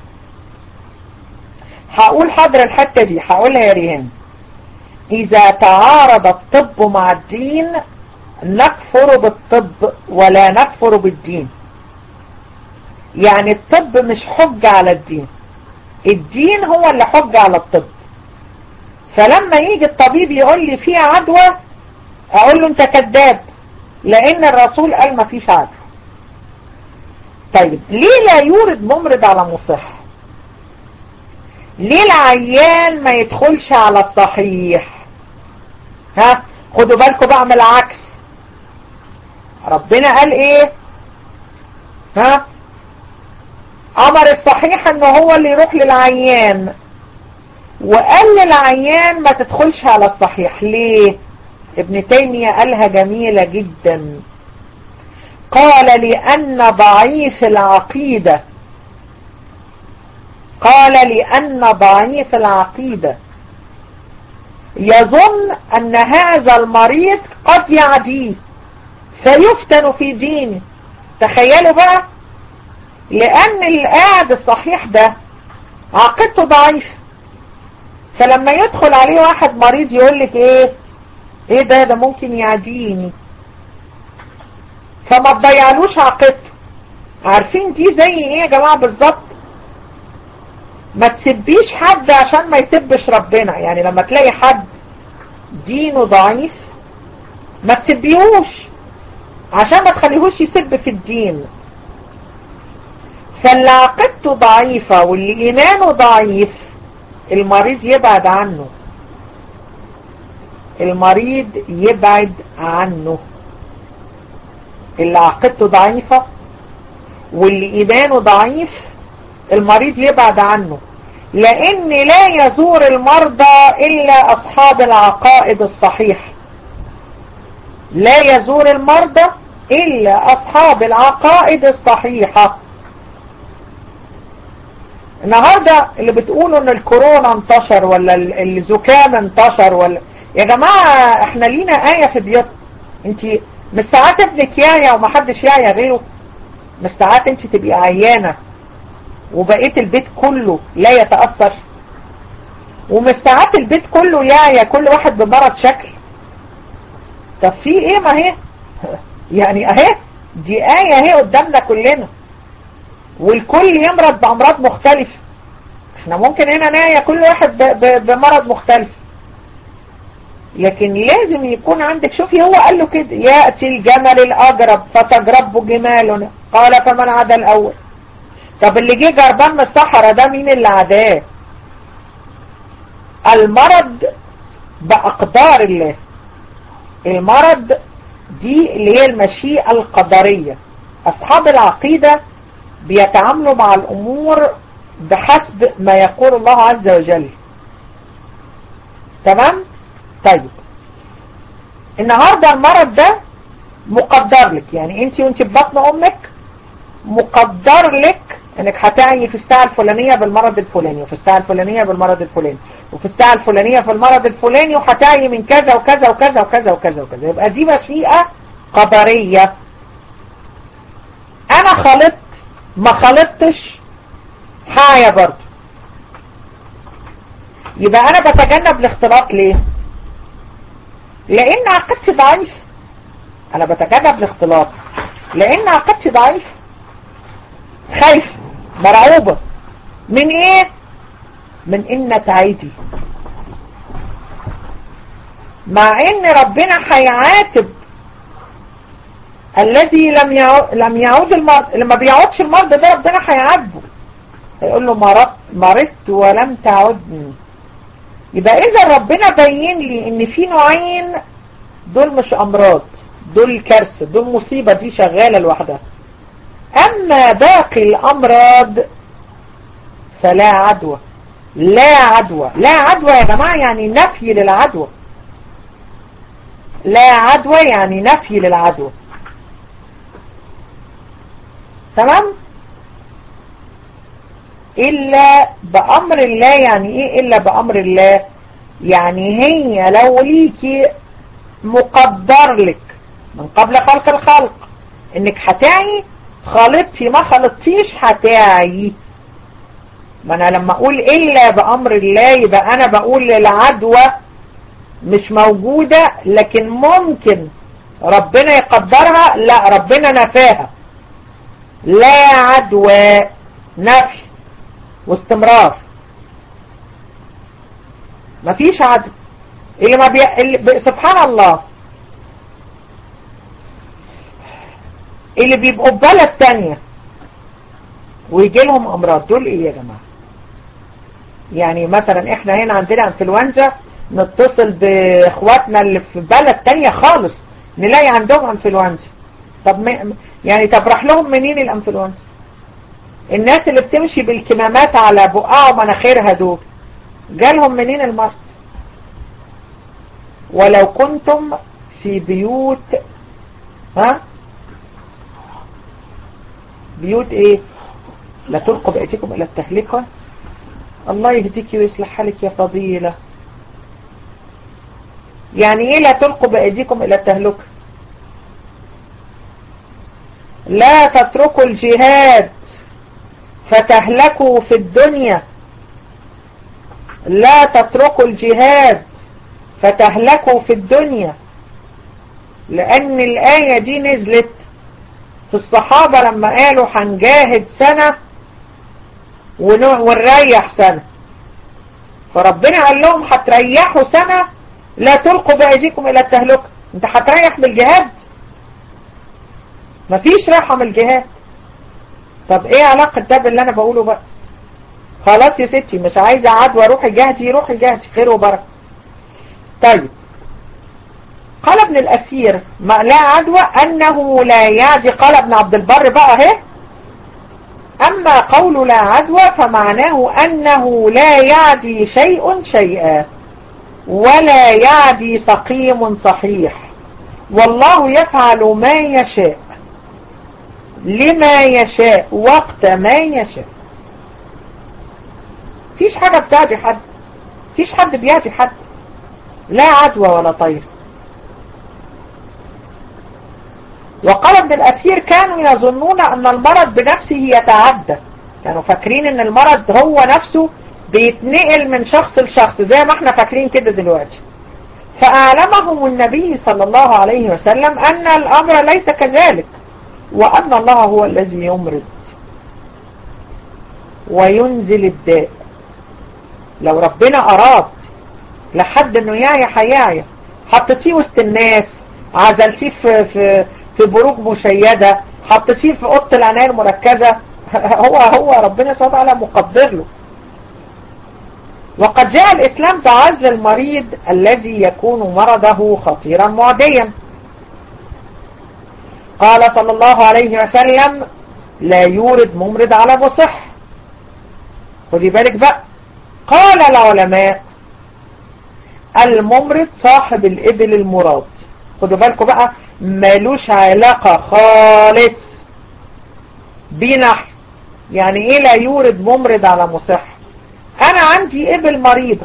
هقول حاضر الحتة دي هقولها يا ريهان إذا تعارض الطب مع الدين نكفر بالطب ولا نكفر بالدين يعني الطب مش حجة على الدين الدين هو اللي حجة على الطب فلما يجي الطبيب يقول لي في عدوى اقول له انت كذاب لان الرسول قال ما فيش عدوى طيب ليه لا يورد ممرض على مصح ليه العيان ما يدخلش على الصحيح ها خدوا بالكم بقى من العكس ربنا قال ايه ها امر الصحيح ان هو اللي يروح للعيان وقال للعيان ما تدخلش على الصحيح ليه ابن تيمية قالها جميلة جدا قال لأن ضعيف العقيدة قال لأن ضعيف العقيدة يظن أن هذا المريض قد يعديه فيفتن في دينه تخيلوا بقى لأن القاعد الصحيح ده عقيدته ضعيفة فلما يدخل عليه واحد مريض يقول لك ايه ايه ده ده ممكن يعديني فما تضيعلوش عقيدته عارفين دي زي ايه يا جماعة بالظبط ما تسبيش حد عشان ما يسبش ربنا يعني لما تلاقي حد دينه ضعيف ما تسبيهوش عشان ما تخليهوش يسب في الدين فاللي عقيدته ضعيفة واللي إيمانه ضعيف المريض يبعد عنه المريض يبعد عنه اللي عقيدته ضعيفة واللي إيمانه ضعيف المريض يبعد عنه لأن لا يزور المرضى إلا أصحاب العقائد الصحيحة لا يزور المرضى إلا أصحاب العقائد الصحيحة النهاردة اللي بتقولوا ان الكورونا انتشر ولا الزكام انتشر ولا يا جماعة احنا لينا آية في بيوتنا انت مش ساعات ابنك يايا ومحدش يايا غيره مش ساعات انت تبقي عيانة وبقيت البيت كله لا يتأثر ومش ساعات البيت كله يايا كل واحد بمرض شكل طب في ايه ما هي يعني اهي دي آية اهي قدامنا كلنا والكل يمرض بأمراض مختلفة احنا ممكن هنا نايا كل واحد بمرض مختلف لكن لازم يكون عندك شوفي هو قال له كده يأتي الجمل الأجرب فتجربه جمالنا قال فمن عدا الأول طب اللي جه جربان من الصحراء ده مين اللي عداه المرض بأقدار الله المرض دي اللي هي المشيئة القدرية أصحاب العقيدة بيتعاملوا مع الأمور بحسب ما يقول الله عز وجل تمام طيب النهاردة المرض ده مقدر لك يعني انت وانت في بطن امك مقدر لك انك هتعي في الساعة الفلانية بالمرض الفلاني وفي الساعة الفلانية بالمرض الفلاني وفي الساعة الفلانية في المرض الفلاني وهتعي من كذا وكذا وكذا وكذا وكذا وكذا يبقى دي مشيئة قدرية انا خلطت ما خلطتش حاجة برضو يبقى انا بتجنب الاختلاط ليه لان عقيدتي ضعيف انا بتجنب الاختلاط لان عقيدتي ضعيف خايفة مرعوبة من ايه من ان تعيدي مع ان ربنا هيعاتب الذي لم يعود لم يعود المرض لما بيعودش المرض ده ربنا هيعاتبه هيقول له مرضت مرضت ولم تعدني يبقى اذا ربنا بين لي ان في نوعين دول مش امراض دول كارثه دول مصيبه دي شغاله لوحدها اما باقي الامراض فلا عدوى لا عدوى لا عدوى يا جماعه يعني نفي للعدوى لا عدوى يعني نفي للعدوى تمام إلا بأمر الله يعني إيه إلا بأمر الله يعني هي لو ليكي مقدر لك من قبل خلق الخلق إنك هتعي خلطتي ما خلطتيش هتعي ما أنا لما أقول إلا بأمر الله يبقى أنا بقول العدوى مش موجودة لكن ممكن ربنا يقدرها لا ربنا نفاها لا عدوى نفي واستمرار مفيش عدو اللي ما بي... اللي ب... سبحان الله اللي بيبقوا في بلد تانية ويجي لهم امراض دول ايه يا جماعة يعني مثلا احنا هنا عندنا انفلونزا نتصل باخواتنا اللي في بلد تانية خالص نلاقي عندهم انفلونزا طب م... يعني طب راح لهم منين الانفلونزا الناس اللي بتمشي بالكمامات على بقها ومناخيرها دول جالهم منين المرض ولو كنتم في بيوت ها بيوت ايه لا تلقوا بأيديكم الى التهلكة الله يهديك ويصلح حالك يا فضيلة يعني ايه لا تلقوا بأيديكم الى التهلكة لا تتركوا الجهاد فتهلكوا في الدنيا لا تتركوا الجهاد فتهلكوا في الدنيا لأن الآية دي نزلت في الصحابة لما قالوا هنجاهد سنة ونريح سنة فربنا قال لهم هتريحوا سنة لا تلقوا بأيديكم إلى التهلكة انت هتريح بالجهاد مفيش راحة من الجهاد طب ايه علاقة ده باللي انا بقوله بقى خلاص يا ستي مش عايزة عدوى روحي جهدي روحي جهدي خير وبركة طيب قال ابن الأسير ما لا عدوى أنه لا يعدي قال ابن عبد البر بقى اهي أما قول لا عدوى فمعناه أنه لا يعدي شيء شيئا ولا يعدي سقيم صحيح والله يفعل ما يشاء لما يشاء وقت ما يشاء فيش حاجة بتعدي حد فيش حد بيعدي حد لا عدوى ولا طير وقال ابن الأسير كانوا يظنون أن المرض بنفسه يتعدى كانوا فاكرين أن المرض هو نفسه بيتنقل من شخص لشخص زي ما احنا فاكرين كده دلوقتي فأعلمهم النبي صلى الله عليه وسلم أن الأمر ليس كذلك وأن الله هو الذي يمرض وينزل الداء لو ربنا أراد لحد انه يعيا هيعيا حطيتيه وسط الناس عزلتيه في في في بروج مشيدة حطيتيه في اوضه العنايه المركزه هو هو ربنا سبحانه وتعالى مقدر له وقد جاء الإسلام بعزل المريض الذي يكون مرضه خطيرا معديا قال صلى الله عليه وسلم لا يورد ممرض على مصح خدي بالك بقى قال العلماء الممرض صاحب الإبل المراد خدوا بالكم بقى مالوش علاقة خالص بنحو يعني ايه لا يورد ممرض على مصح انا عندي ابل مريضة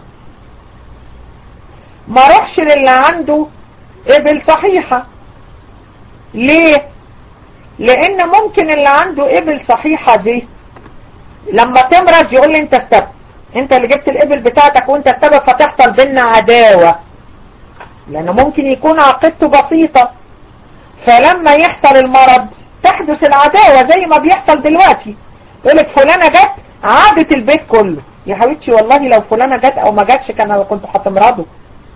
ما روحش للي عنده ابل صحيحة ليه لان ممكن اللي عنده ابل صحيحة دي لما تمرض يقول لي انت السبب انت اللي جبت الابل بتاعتك وانت السبب فتحصل بينا عداوة لانه ممكن يكون عقيدته بسيطة فلما يحصل المرض تحدث العداوة زي ما بيحصل دلوقتي يقولك فلانة جت عادت البيت كله يا حبيبتي والله لو فلانة جت او ما جاتش كان كنت هتمرضوا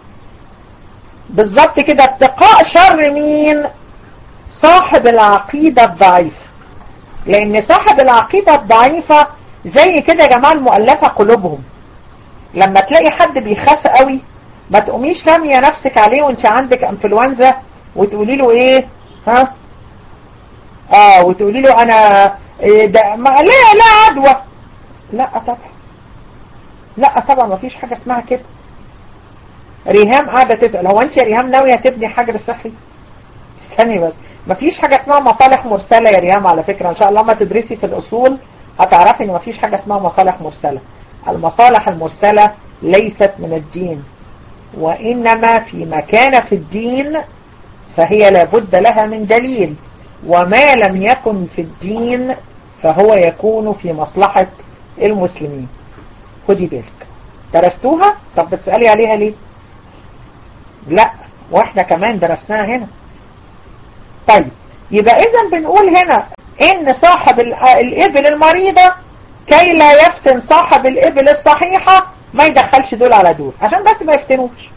بالظبط كده اتقاء شر مين صاحب العقيدة الضعيفة لان صاحب العقيدة الضعيفة زي كده يا جماعة المؤلفة قلوبهم لما تلاقي حد بيخاف قوي ما تقوميش رامية نفسك عليه وانت عندك انفلونزا وتقولي له ايه ها اه وتقولي له انا إيه ده ما لا لا عدوى لا طبعا لا طبعا ما فيش حاجة اسمها كده ريهام قاعدة تسأل هو انت يا ريهام ناوية تبني حجر صحي استني بس ما فيش حاجة اسمها مصالح مرسلة يا ريهام على فكرة ان شاء الله ما تدرسي في الاصول هتعرفي ان ما فيش حاجة اسمها مصالح مرسلة المصالح المرسلة ليست من الدين وإنما فيما كان في الدين فهي لابد لها من دليل وما لم يكن في الدين فهو يكون في مصلحة المسلمين خدي بالك درستوها طب بتسألي عليها ليه لا واحنا كمان درسناها هنا طيب يبقى اذا بنقول هنا ان صاحب الابل المريضة كي لا يفتن صاحب الابل الصحيحة ما يدخلش دول على دول عشان بس ما يفتنوش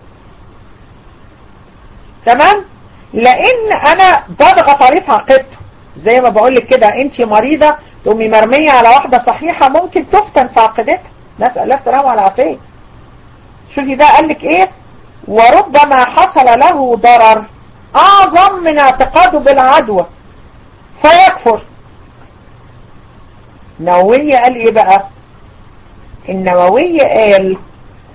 تمام لان انا بضغط عليه في عقيدته زي ما بقول لك كده انت مريضة تقومي مرمية على واحدة صحيحة ممكن تفتن في عقيدتها نسأل الله السلامة والعافية شوفي بقى قال لك ايه وربما حصل له ضرر اعظم من اعتقاده بالعدوى فيكفر النووية قال ايه بقى النووية قال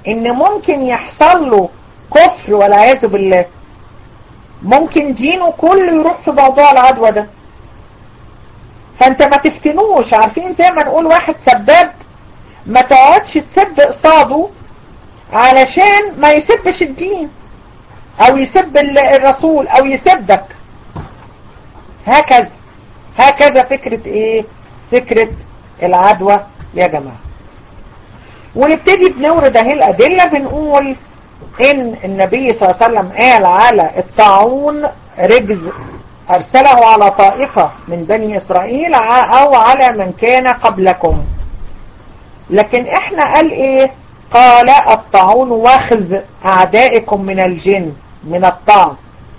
ان ممكن يحصل له كفر والعياذ بالله ممكن دينه كله يروح في موضوع العدوى ده فانت ما تفتنوش عارفين زي ما نقول واحد سباب ما تقعدش تسب قصاده علشان ما يسبش الدين او يسب الرسول او يسبك هكذا هكذا فكرة ايه فكرة العدوى يا جماعة ونبتدي بنورد اهي الادلة بنقول ان النبي صلى الله عليه وسلم قال على الطاعون رجز ارسله على طائفة من بني اسرائيل او على من كان قبلكم لكن احنا قال ايه قال الطاعون واخذ اعدائكم من الجن من الطعن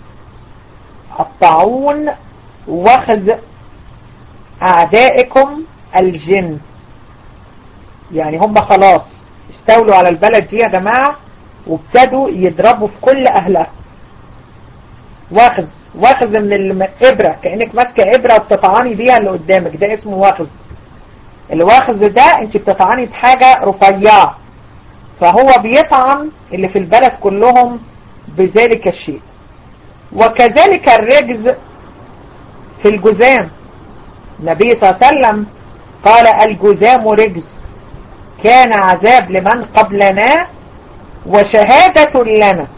الطاعون واخذ اعدائكم الجن يعني هم خلاص استولوا على البلد دي يا جماعة وابتدوا يضربوا في كل اهلها واخذ واخذ من الابرة كأنك ماسكة ابرة وبتطعني بيها اللي قدامك ده اسمه واخذ الواخذ ده انت بتطعني بحاجة رفيعة فهو بيطعن اللي في البلد كلهم بذلك الشيء وكذلك الرجز في الجزام النبي صلى الله عليه وسلم قال الجزام رجز كان عذاب لمن قبلنا وشهادة لنا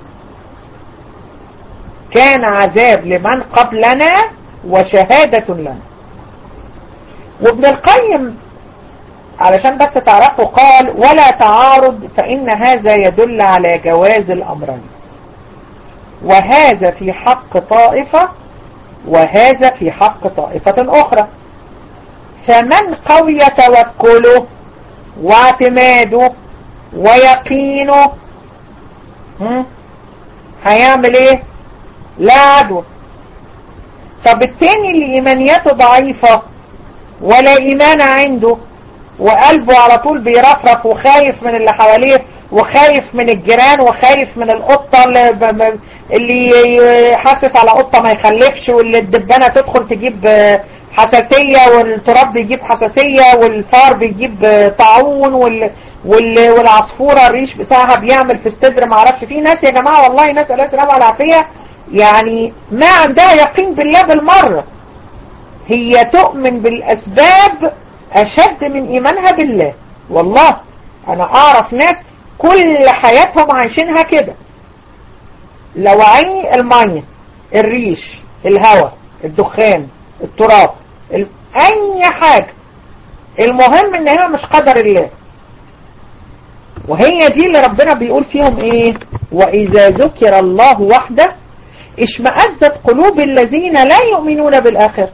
كان عذاب لمن قبلنا وشهادة لنا وابن القيم علشان بس تعرفوا قال ولا تعارض فإن هذا يدل على جواز الأمرين وهذا في حق طائفة وهذا في حق طائفة أخرى فمن قوي توكله واعتماده ويقينه هيعمل ايه لا عدوى طب التاني اللي ايمانياته ضعيفة ولا ايمان عنده وقلبه على طول بيرفرف وخايف من اللي حواليه وخايف من الجيران وخايف من القطة اللي, اللي حاسس على قطة ما يخلفش واللي الدبانة تدخل تجيب حساسية والتراب بيجيب حساسية والفار بيجيب طاعون وال... وال... والعصفورة الريش بتاعها بيعمل في الصدر ما اعرفش في ناس يا جماعة والله ناس الله السلامة والعافية يعني ما عندها يقين بالله بالمرة هي تؤمن بالأسباب أشد من إيمانها بالله والله أنا أعرف ناس كل حياتهم عايشينها كده لو عيني المية الريش الهواء الدخان التراب ال... أي حاجة المهم إن هي مش قدر الله وهي دي اللي ربنا بيقول فيهم إيه وإذا ذكر الله وحده اشمأزت قلوب الذين لا يؤمنون بالآخرة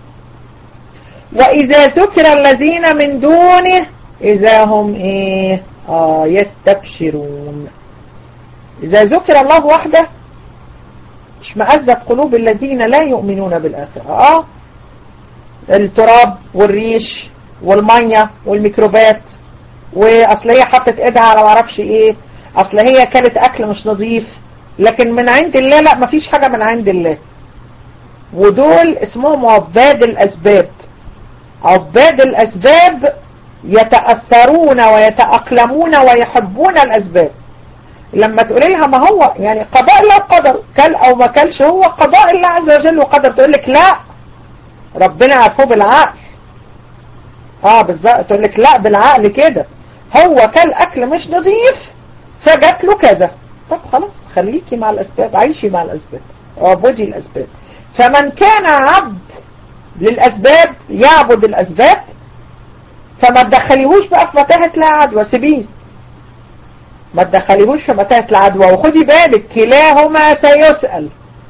وإذا ذكر الذين من دونه إذا هم إيه آه يستبشرون إذا ذكر الله وحده اشمأزت قلوب الذين لا يؤمنون بالآخرة آه التراب والريش والمية والميكروبات وأصل هي حطت إيدها على معرفش إيه أصل هي كانت أكل مش نظيف لكن من عند الله لا مفيش حاجة من عند الله ودول اسمهم عباد الأسباب عباد الأسباب يتأثرون ويتأقلمون ويحبون الأسباب لما تقولي لها ما هو يعني قضاء الله قدر كل أو ما كلش هو قضاء الله عز وجل وقدر تقول لك لا ربنا عرفوه بالعقل اه بالظبط تقول لك لا بالعقل كده هو كل أكل مش نظيف فجات له كذا طب خلاص خليكي مع الأسباب عيشي مع الأسباب اعبدي الأسباب فمن كان عبد للأسباب يعبد الأسباب فما تدخليهوش بقى في متاهة لا عدوى سيبيه ما تدخليهوش في متاهة العدوى وخدي بالك كلاهما سيسأل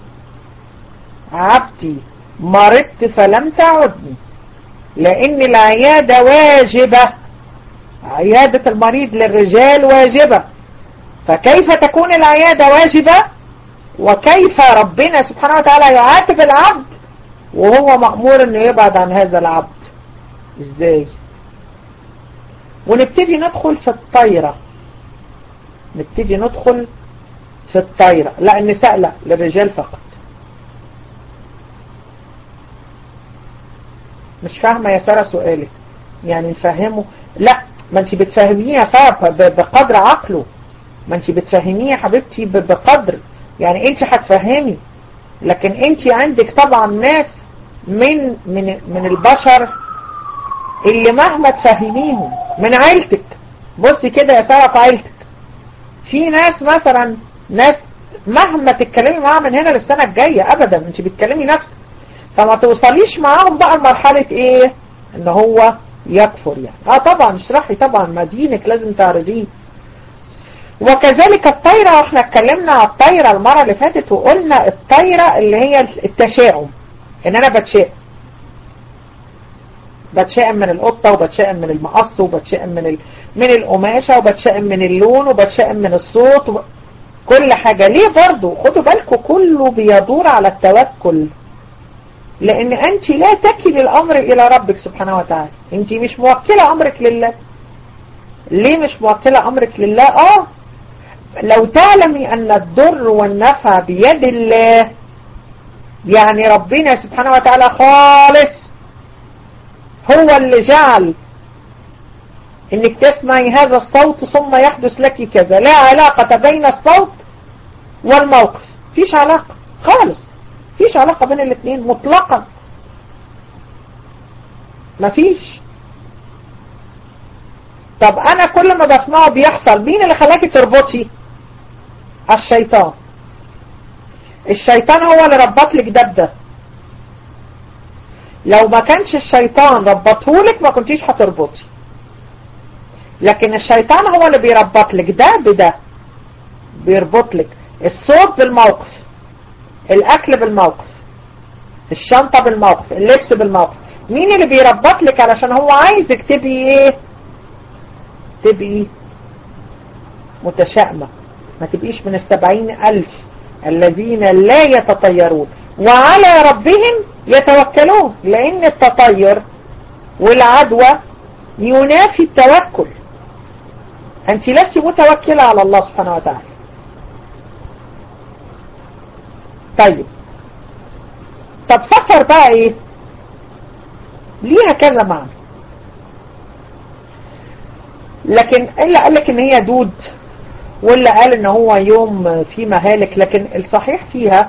عبدي مرضت فلم تعدني لأن العيادة واجبة عيادة المريض للرجال واجبة فكيف تكون العيادة واجبة وكيف ربنا سبحانه وتعالى يعاتب العبد وهو مأمور انه يبعد عن هذا العبد ازاي ونبتدي ندخل في الطايرة نبتدي ندخل في الطايرة لا النساء لا للرجال فقط مش فاهمة يا سارة سؤالك يعني نفهمه لا ما انت بتفهميه يا ساره ب- بقدر عقله ما انت بتفهميه يا حبيبتي ب- بقدر يعني انت هتفهمي لكن انت عندك طبعا ناس من من من البشر اللي مهما تفهميهم من عيلتك بصي كده يا ساره في عيلتك في ناس مثلا ناس مهما تتكلمي معاها من هنا للسنه الجايه ابدا انت بتكلمي نفسك فما توصليش معاهم بقى لمرحله ايه ان هو يكفر يعني اه طبعا اشرحي طبعا ما دينك لازم تعرضيه وكذلك الطايرة واحنا اتكلمنا على الطايرة المرة اللي فاتت وقلنا الطايرة اللي هي التشاؤم ان انا بتشائم بتشائم من القطة وبتشائم من المقص وبتشائم من ال... من القماشة وبتشائم من اللون وبتشائم من الصوت وب... كل حاجة ليه برضو خدوا بالكم كله بيدور على التوكل لان انت لا تكل الامر الى ربك سبحانه وتعالى انت مش موكلة امرك لله ليه مش موكلة امرك لله اه لو تعلمي ان الضر والنفع بيد الله يعني ربنا سبحانه وتعالى خالص هو اللي جعل انك تسمعي هذا الصوت ثم يحدث لك كذا لا علاقة بين الصوت والموقف فيش علاقة خالص فيش علاقة بين الاثنين مطلقا مفيش طب انا كل ما بسمعه بيحصل مين اللي خلاكي تربطي الشيطان الشيطان هو اللي ربط لك ده بده لو ما كانش الشيطان ربطهولك ما كنتيش هتربطي لكن الشيطان هو اللي بيربط لك ده بده بيربط لك الصوت بالموقف الاكل بالموقف الشنطة بالموقف اللبس بالموقف مين اللي بيربط لك علشان هو عايزك تبقي ايه تبقي متشائمة ما تبقيش من السبعين ألف الذين لا يتطيرون وعلى ربهم يتوكلون لأن التطير والعدوى ينافي التوكل أنت لست متوكلة على الله سبحانه وتعالى طيب طب سفر بقى ايه ليها كذا معنى لكن اللي قال لك ان هي دود واللي قال ان هو يوم في مهالك لكن الصحيح فيها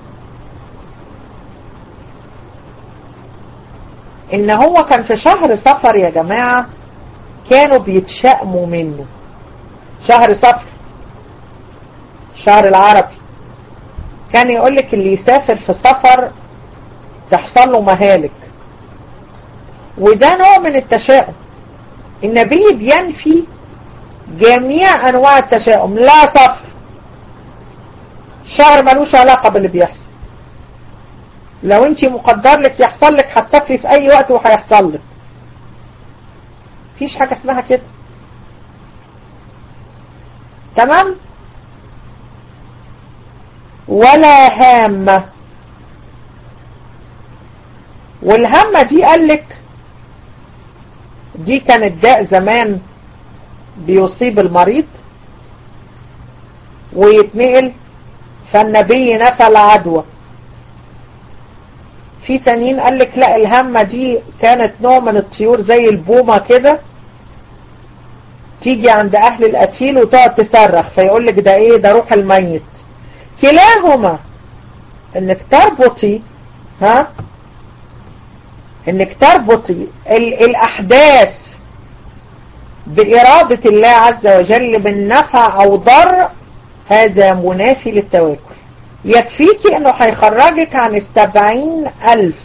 ان هو كان في شهر سفر يا جماعة كانوا بيتشائموا منه شهر سفر شهر العربي كان يقول لك اللي يسافر في سفر تحصل له مهالك وده نوع من التشاؤم النبي بينفي جميع انواع التشاؤم لا سفر الشهر ملوش علاقة باللي بيحصل لو انت مقدر لك يحصل لك هتسافري في اي وقت وهيحصل لك مفيش حاجة اسمها كده تمام ولا هامة والهامة دي قال لك دي كانت داء زمان بيصيب المريض ويتنقل فالنبي نفى العدوى في تانيين قال لك لا الهمة دي كانت نوع من الطيور زي البومة كده تيجي عند اهل القتيل وتقعد تصرخ فيقول لك ده ايه ده روح الميت كلاهما انك تربطي ها انك تربطي ال الاحداث بإرادة الله عز وجل من نفع او ضر هذا منافي للتوكل يكفيكي انه هيخرجك عن السبعين الف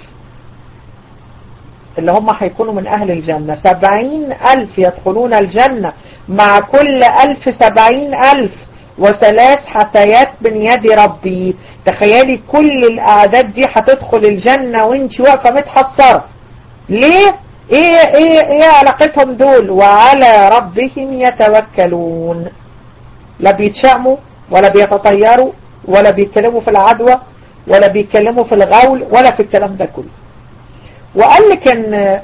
اللي هم هيكونوا من اهل الجنة سبعين الف يدخلون الجنة مع كل الف سبعين الف وثلاث حثيات من يد ربي تخيلي كل الاعداد دي هتدخل الجنة وانت واقفة متحصرة ليه ايه ايه ايه علاقتهم دول وعلى ربهم يتوكلون لا بيتشأموا ولا بيتطيروا ولا بيتكلموا في العدوى ولا بيتكلموا في الغول ولا في الكلام ده كله وقال لك ان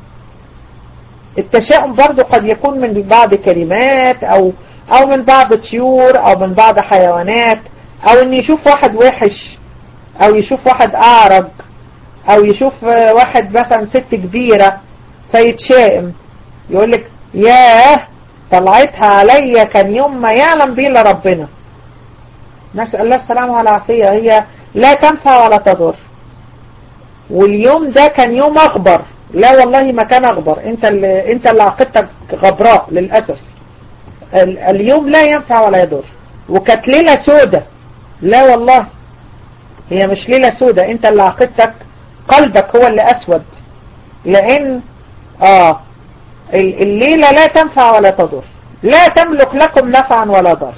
التشاؤم برضو قد يكون من بعض كلمات او او من بعض طيور او من بعض حيوانات او ان يشوف واحد وحش او يشوف واحد اعرج او يشوف واحد مثلا ست كبيرة فيتشائم يقول لك ياه طلعتها عليا كان يوم ما يعلم به الا ربنا نسأل الله السلامة والعافية هي لا تنفع ولا تضر واليوم ده كان يوم أغبر لا والله ما كان أغبر انت اللي, انت اللي عقدتك غبراء للأسف ال اليوم لا ينفع ولا يضر وكانت ليلة سودة لا والله هي مش ليلة سودة انت اللي عقدتك قلبك هو اللي أسود لأن آه الليلة لا تنفع ولا تضر لا تملك لكم نفعا ولا ضر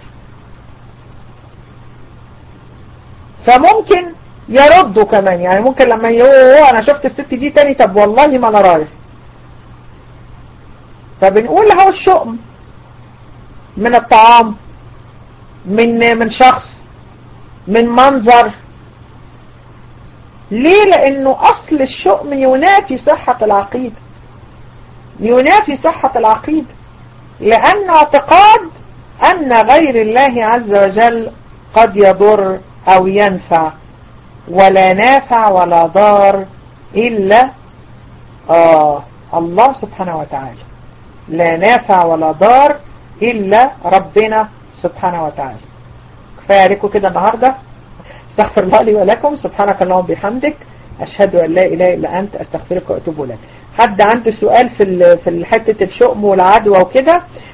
فممكن يردوا كمان يعني ممكن لما يقولوا انا شفت الست دي تاني طب والله ما انا رايح فبنقول هو الشؤم من الطعام من من شخص من منظر ليه لانه اصل الشؤم ينافي صحة العقيدة ينافي صحة العقيدة لان اعتقاد ان غير الله عز وجل قد يضر او ينفع ولا نافع ولا ضار إلا آه الله سبحانه وتعالى لا نافع ولا ضار إلا ربنا سبحانه وتعالى كفاية عليكم كده النهاردة استغفر الله لي ولكم سبحانك اللهم بحمدك أشهد أن لا إله إلا أنت أستغفرك وأتوب إليك حد عنده سؤال في في حتة الشؤم والعدوى وكده